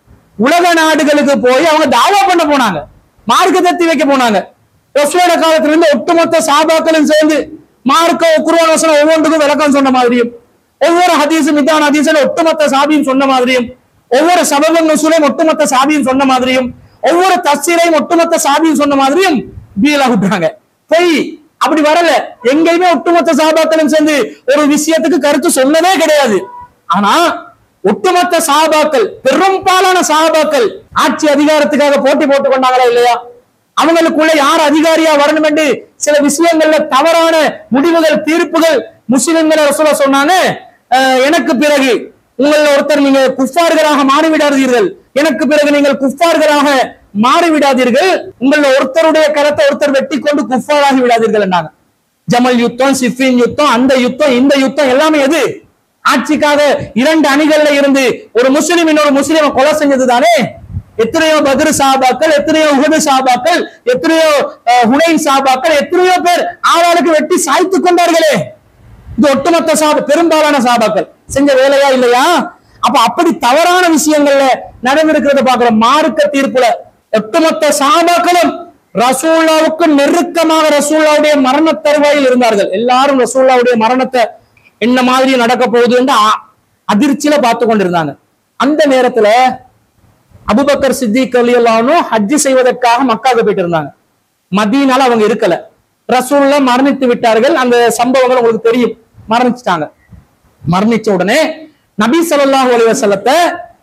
உலக நாடுகளுக்கு போய் அவங்க தாவா பண்ண போனாங்க மார்க்க தத்தி வைக்க போனாங்க ரசூலோட காலத்துல இருந்து ஒட்டுமொத்த சாபாக்களும் சேர்ந்து மார்க்க குருவான வசனம் ஒவ்வொன்றுக்கும் விளக்கம் சொன்ன மாதிரியும் ஒவ்வொரு ஹதீஸும் இதான் ஹதீஸில் ஒட்டுமொத்த சாபியும் சொன்ன மாதிரியும் ஒவ்வொரு சபகம் நுசூலையும் ஒட்டுமொத்த சாபியும் சொன்ன மாதிரியும் ஒவ்வொரு தஸ்ஸீரையும் ஒட்டுமொத்த சாபியும் சொன்ன மாதிரியும் பீலா விட்டாங்க பொய் அப்படி வரல எங்கேயுமே ஒட்டுமொத்த சாபாக்களும் சேர்ந்து ஒரு விஷயத்துக்கு கருத்து சொன்னதே கிடையாது ஆனா ஒட்டுமொத்த சாபாக்கள் பெரும்பாலான சாபாக்கள் ஆட்சி அதிகாரத்துக்காக போட்டி போட்டுக் கொண்டாங்களா இல்லையா அவங்களுக்குள்ள யார் அதிகாரியா வரணும் என்று சில விஷயங்கள்ல தவறான முடிவுகள் தீர்ப்புகள் முஸ்லிம்களை ரசூலா சொன்னாங்க அஹ், எனக்கு பிறகு உங்கள ஒருத்தர் நீங்க குஃபார்களாக மாறிவிடாதீர்கள் எனக்கு பிறகு நீங்கள் குஃபார்களாக மாறிவிடாதீர்கள் உங்கள ஒருத்தருடைய கரத்தை ஒருத்தர் வெட்டி கொண்டு குஃபாராகி விடாதீர்கள் என்றாங்க ஜமல் யுத்தம் சிஃபின் யுத்தம் அந்த யுத்தம் இந்த யுத்தம் எல்லாமே எது ஆட்சிக்காக இரண்டு அணிகள்ல இருந்து ஒரு முஸ்லிம் இன்னொரு முஸ்லிமை கொலை செஞ்சது தானே எத்தனையோ பத்ரு சாபாக்கள் எத்தனையோ உஹது சாபாக்கள் எத்தனையோ அஹ், ஹுனைன் சாபாக்கள் எத்தனையோ பேர் ஆளாளுக்கு வெட்டி சாய்த்து கொண்டார்களே இது ஒட்டுமொத்த சாப பெரும்பாலான சாபாக்கள் செஞ்ச வேலையா இல்லையா அப்ப அப்படி தவறான விஷயங்கள்ல நடந்திருக்கிறத பாக்குற மார்க்க தீர்ப்புல ஒட்டுமொத்த சாபாக்களும் ரசூல்லாவுக்கு நெருக்கமாக ரசூல்லாவுடைய மரண தருவாயில் இருந்தார்கள் எல்லாரும் ரசூல்லாவுடைய மரணத்தை என்ன மாதிரி நடக்க போகுது என்று அ- அதிர்ச்சியில பார்த்து கொண்டிருந்தாங்க அந்த நேரத்துல அபுபக்கர் சித்திக் அலியல்லானும் ஹஜ்ஜி செய்வதற்காக மக்காவுக்கு போயிட்டு இருந்தாங்க மதியனால அவங்க இருக்கல ரசூல்லா மரணித்து விட்டார்கள் அந்த சம்பவங்கள் உங்களுக்கு தெரியும் மரணிச்சிட்டாங்க மரணிச்ச உடனே நபி ஸல்லல்லாஹு அலைஹி வஸல்லத்தை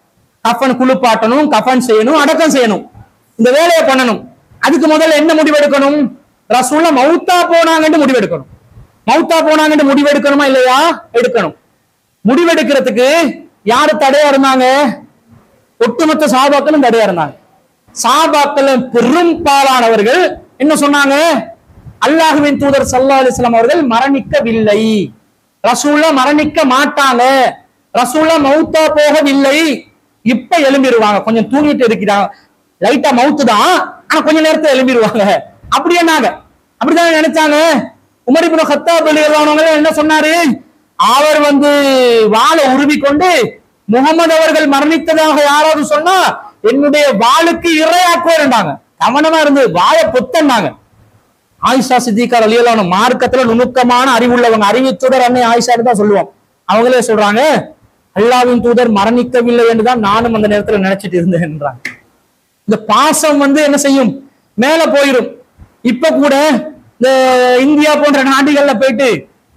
கஃன் குளிப்பாட்டணும் கஃன் செய்யணும் அடக்கம் செய்யணும் இந்த வேலையை பண்ணணும் அதுக்கு முதல்ல என்ன முடிவெடுக்கணும் ரசூல்லா மௌத்தா போனாங்கன்னு முடிவெடுக்கணும் மௌத்தா போனாங்கன்னு முடிவெடுக்கணுமா இல்லையா எடுக்கணும் முடிவெடுக்கிறதுக்கு யாரு தடையா இருந்தாங்க ஒட்டுமொத்த சாபாக்களும் தடையா இருந்தாங்க சாபாக்கள் பெரும்பாலானவர்கள் என்ன சொன்னாங்க அல்லாஹுவின் தூதர் சல்லா அலிஸ்லாம் அவர்கள் மரணிக்கவில்லை ரசூல்லா மரணிக்க மாட்டாங்க ரசூல்லா மௌத்தா போகவில்லை இப்ப எழும்பிடுவாங்க கொஞ்சம் தூங்கிட்டு இருக்கிறாங்க லைட்டா மவுத்து தான் ஆனா கொஞ்ச நேரத்துல எழும்பிடுவாங்க அப்படி என்னாங்க அப்படிதான் நினைச்சாங்க உமர் இப்னு கத்தாப் ரலியல்லாஹு என்ன சொன்னாரு அவர் வந்து வாளை உருவி கொண்டு முகமது அவர்கள் மரணித்ததாக யாராவது சொன்னா என்னுடைய வாளுக்கு இரையாக்குவாருண்டாங்க கவனமா இருந்து வாயை பொத்தன்னாங்க ஆயிஷா சித்திகார் அலியலான மார்க்கத்துல நுணுக்கமான அறிவுள்ளவங்க அறிவித்துடர் அன்னை ஆயிஷான்னு தான் சொல்லுவோம் அவங்களே சொல்றாங்க அல்லாவின் தூதர் மரணிக்கவில்லை என்றுதான் நானும் அந்த நேரத்துல நினைச்சிட்டு இருந்தேன்றாங்க இந்த பாசம் வந்து என்ன செய்யும் மேல போயிடும் இப்ப கூட இந்த இந்தியா போன்ற நாடுகள்ல போயிட்டு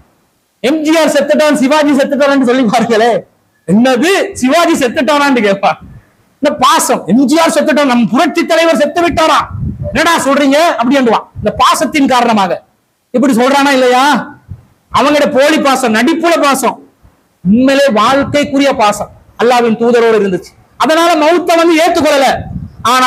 எம்ஜிஆர் செத்துட்டான் சிவாஜி செத்துட்டான்னு சொல்லி பாருங்களே என்னது சிவாஜி செத்துட்டானான்னு கேட்பான் இந்த பாசம் எம்ஜிஆர் செத்துட்டான் நம் புரட்சி தலைவர் செத்து விட்டாரா என்னடா சொல்றீங்க அப்படின்னுவான் இந்த பாசத்தின் காரணமாக இப்படி சொல்றானா இல்லையா அவங்களோட போலி பாசம் நடிப்புல பாசம் உண்மையிலே வாழ்க்கைக்குரிய பாசம் அல்லாவின் தூதரோடு இருந்துச்சு அதனால மௌத்த வந்து ஏத்துக்கொள்ளல ஆனா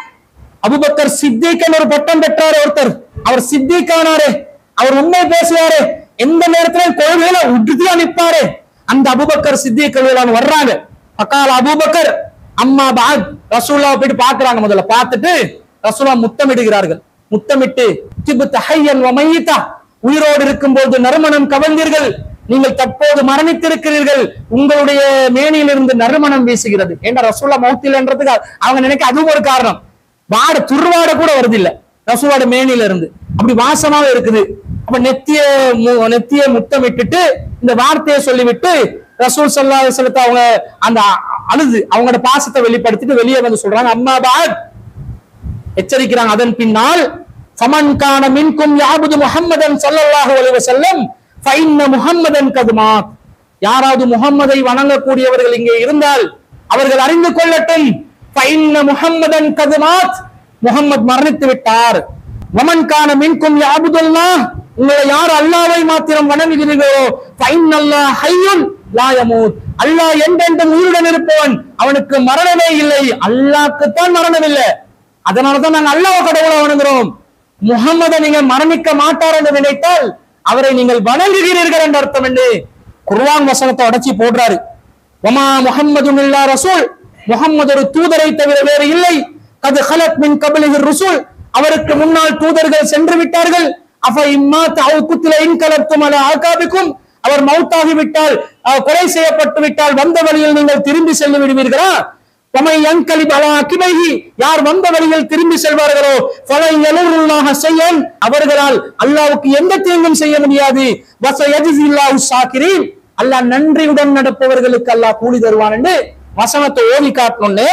அபுபக்கர் சித்திகன் ஒரு பட்டம் பெற்றாரு ஒருத்தர் அவர் சித்திக்கானாரு அவர் உண்மை பேசுவாரு எந்த நேரத்துல கொள்கையில உறுதியா நிப்பாரு அந்த அபுபக்கர் சித்திகள் வர்றாங்க பக்கால அபூபக்கர் அம்மா பாத் ரசூல்லா போயிட்டு பாக்குறாங்க முதல்ல பார்த்துட்டு ரசூலா முத்தமிடுகிறார்கள் முத்தமிட்டு திபுத் ஹையன் வ மையித்தா உயிரோடு இருக்கும்போது நறுமணம் கவர்ந்தீர்கள் நீங்கள் தற்போது மரணித்திருக்கிறீர்கள் உங்களுடைய மேனியிலிருந்து நறுமணம் வீசுகிறது ஏன்னா ரசூல்லா மௌத்தில்ன்றதுக்கு அவங்க நினைக்க அதுவும் ஒரு காரணம் வாட துர்வாட கூட வருது இல்ல ரசூலோட மேனில இருந்து அப்படி வாசமாவே இருக்குது அப்ப நெத்திய மு- நெத்திய முத்தமிட்டுட்டு இந்த வார்த்தையை சொல்லிவிட்டு ரசூல் சல்லா செலுத்த அவங்க அந்த அ- அழுது அவங்களோட பாசத்தை வெளிப்படுத்திட்டு வெளியே வந்து சொல்றாங்க அம்மா பாத் எச்சரிக்கிறாங்க அதன் பின்னால் ஃபமன் கான மின்கும் யாபுது முஹம்மதன் ஸல்லல்லாஹு அலைஹி வஸல்லம் ஃபைன்ன முஹம்மதன் கதுமாத் யாராவது முஹம்மதை வணங்கக்கூடியவர்கள் இங்கே இருந்தால் அவர்கள் அறிந்து கொள்ளட்டும் ஃபைன்ன முஹம்மதன் கதுமாத் முஹம்மத் மரணித்து விட்டார் வமன் கான மின்கும் யாபுதுல்லாஹ் உங்களை யார் அல்லாஹ்வை மாத்திரம் வணங்குகிறீர்களோ ஃபைன் அல்லாஹ் ஹய்யுன் லா யமூத் அல்லாஹ் என்றென்றும் உயிருடன் இருப்பவன் அவனுக்கு மரணமே இல்லை அல்லாஹ்க்குத்தான் மரணம் இல்லை அதனாலதான் நாங்க அல்லாஹ் கடவுளை வணங்குறோம் முகம்மதை நீங்க மரணிக்க மாட்டார் என்று நினைத்தால் அவரை நீங்கள் வணங்குகிறீர்கள் என்ற அர்த்தம் என்று குர்ஆன் வசனத்தை உடைச்சி போடுறாரு வமா முஹம்மது இல்லா ரசூல் முஹம்மது ஒரு தூதரை தவிர வேறு இல்லை கது ஹலத் மின் கபலிஹி ருசூல் அவருக்கு முன்னால் தூதர்கள் சென்று விட்டார்கள் அஃப இம்மா தவு குத்தில இன்கலத்தும் அல ஆகாபிக்கும் அவர் மௌத்தாகி விட்டால் அஹ், கொலை செய்யப்பட்டு விட்டால் வந்த வழியில் நீங்கள் திரும்பி சென்று விடுவீர்களா பமை யங்கலி பலா கிமைஹி யார் வந்த வழியில் திரும்பி செல்வார்களோ பலை எலுருல்லாஹ செய்யன் அவர்களால் அல்லாஹ்வுக்கு எந்த தீங்கும் செய்ய முடியாது வச யஜிசில்லாஹு ஷாக்கிரீன் அல்லாஹ் நன்றியுடன் நடப்பவர்களுக்கு அல்லாஹ் கூலி தருவான் என்று வசனத்தை ஓதி காட்டணும்னே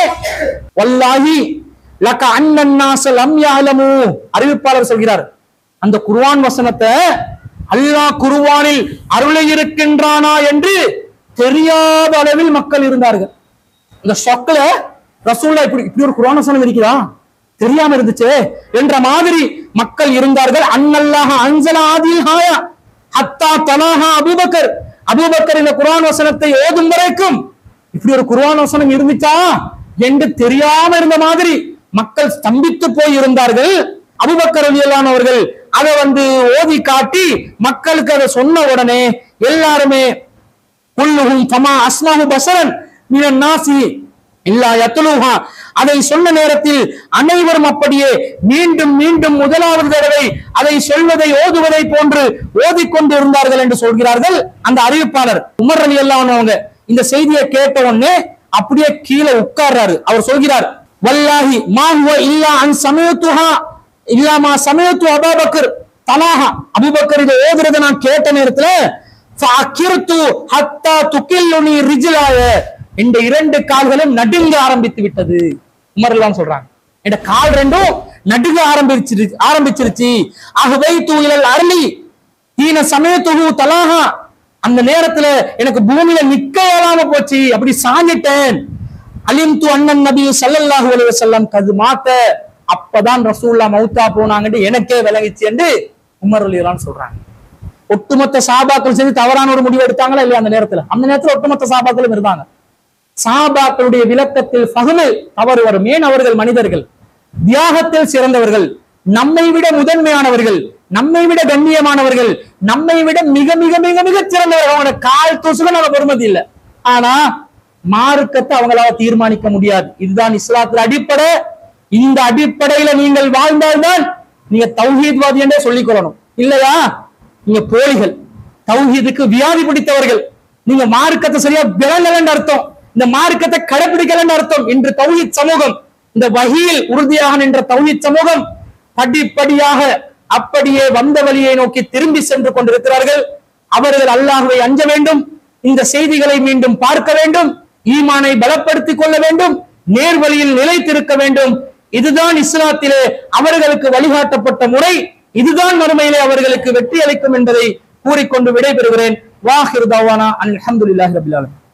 வல்லாஹி லக்க அன்னன் நாசல் அம் யாலமு அறிவிப்பாளர் சொல்கிறார் அந்த குர்ஆன் வசனத்தை அல்லாஹ் குர்ஆனில் அருளை இருக்கின்றானா என்று தெரியாத அளவில் மக்கள் இருந்தார்கள் இந்த ஷொக்ல ரசூல்லா இப்படி இப்படி ஒரு குர்ஆன் வசனம் இருக்குதா தெரியாம இருந்துச்சே என்ற மாதிரி மக்கள் இருந்தார்கள் அன்னல்லாஹ அன்சல ஆதில் ஹாயா ஹத்தா தலாஹா அபூபக்கர் அபூபக்கர் இந்த குர்ஆன் வசனத்தை ஓதும் வரைக்கும் இப்படி ஒரு குர்ஆன் வசனம் இருந்துச்சா என்று தெரியாம இருந்த மாதிரி மக்கள் ஸ்தம்பித்து போய் இருந்தார்கள் அபூபக்கர் ரலியல்லாஹு அவர்கள் அதை வந்து ஓதி காட்டி மக்களுக்கு அதை சொன்ன உடனே எல்லாருமே குல்லுஹும் ஃபமா அஸ்மாஹு பசரன் மினன் நாசி இல்லா யத்லுஹா அதை சொன்ன நேரத்தில் அனைவரும் அப்படியே மீண்டும் மீண்டும் முதலாவது தடவை அதை சொல்வதை ஓதுவதை போன்று ஓதிக்கொண்டு இருந்தார்கள் என்று சொல்கிறார்கள் அந்த அறிவிப்பாளர் உமர் அலி அவங்க இந்த செய்தியை கேட்ட உடனே அப்படியே கீழே உட்கார்றாரு அவர் சொல்கிறார் வல்லாஹி மா ஹுவ இல்லா அன் சமயத்துஹா இல்லா மா சமயத்து அபூபக்கர் தலாஹா அபூபக்கர் இதை ஓதுறதை நான் கேட்ட நேரத்துல ஃபஅக்கிர்து ஹத்தா துகில்லுனி ரிஜ்லாய இந்த இரண்டு கால்களும் நடுங்க ஆரம்பித்து விட்டது உமர்லாம் சொல்றாங்க இந்த கால் ரெண்டும் நடுங்க ஆரம்பிச்சிருச்சு ஆரம்பிச்சிருச்சு ஆகவே தூயிலல் அருளி தீன சமயத்துகு தலாஹா அந்த நேரத்துல எனக்கு பூமியில நிக்க இயலாம போச்சு அப்படி சாஞ்சிட்டேன் அலிம்து அண்ணன் நபி ஸல்லல்லாஹு அலைஹி வஸல்லம் கது மாத்த அப்பதான் ரசூல்லா மௌத்தா போனாங்கன்னு எனக்கே விளங்கிச்சு என்று உமர் அலிலான்னு சொல்றாங்க ஒட்டுமொத்த சாபாக்கள் சேர்ந்து தவறான ஒரு முடிவு எடுத்தாங்களா இல்லையா அந்த நேரத்துல அந்த நேரத்துல ஒட்டுமொத்த சாபாக்களும் இருந்தாங்க சாபாக்களுடைய விளக்கத்தில் பகுமை தவறு வரும் ஏன் அவர்கள் மனிதர்கள் தியாகத்தில் சிறந்தவர்கள் நம்மை விட முதன்மையானவர்கள் நம்மை விட கண்ணியமானவர்கள் நம்மை விட மிக மிக மிக மிக சிறந்தவர்கள் அவங்களோட கால் தூசுல நம்ம பொறுமதி இல்லை ஆனா மார்க்கத்தை அவங்களால தீர்மானிக்க முடியாது இதுதான் இஸ்லாத்துல அடிப்படை இந்த அடிப்படையில நீங்கள் வாழ்ந்தால்தான் நீங்க தௌஹீத்வாதி என்றே சொல்லிக் கொள்ளணும் இல்லையா நீங்க போலிகள் தௌஹீதுக்கு வியாதி பிடித்தவர்கள் நீங்க மார்க்கத்தை சரியா விளங்கலன்னு அர்த்தம் இந்த மார்க்கத்தை கடைபிடிக்கலன்னு அர்த்தம் இன்று தௌஹீத் சமூகம் இந்த வகையில் உறுதியாக நின்ற தௌஹீத் சமூகம் படிப்படியாக அப்படியே வந்த வழியை நோக்கி திரும்பி சென்று கொண்டிருக்கிறார்கள் அவர்கள் அல்லாஹ்வை அஞ்ச வேண்டும் இந்த செய்திகளை மீண்டும் பார்க்க வேண்டும் ஈமானை பலப்படுத்திக் கொள்ள வேண்டும் நேர்வழியில் நிலைத்திருக்க வேண்டும் இதுதான் இஸ்லாத்திலே அவர்களுக்கு வழிகாட்டப்பட்ட முறை இதுதான் மறுமையிலே அவர்களுக்கு வெற்றி அளிக்கும் என்பதை கூறிக்கொண்டு விடைபெறுகிறேன் வாஹிர் தவானா அல்ஹம்துலில்லாஹி ரபில் ஆலமீன்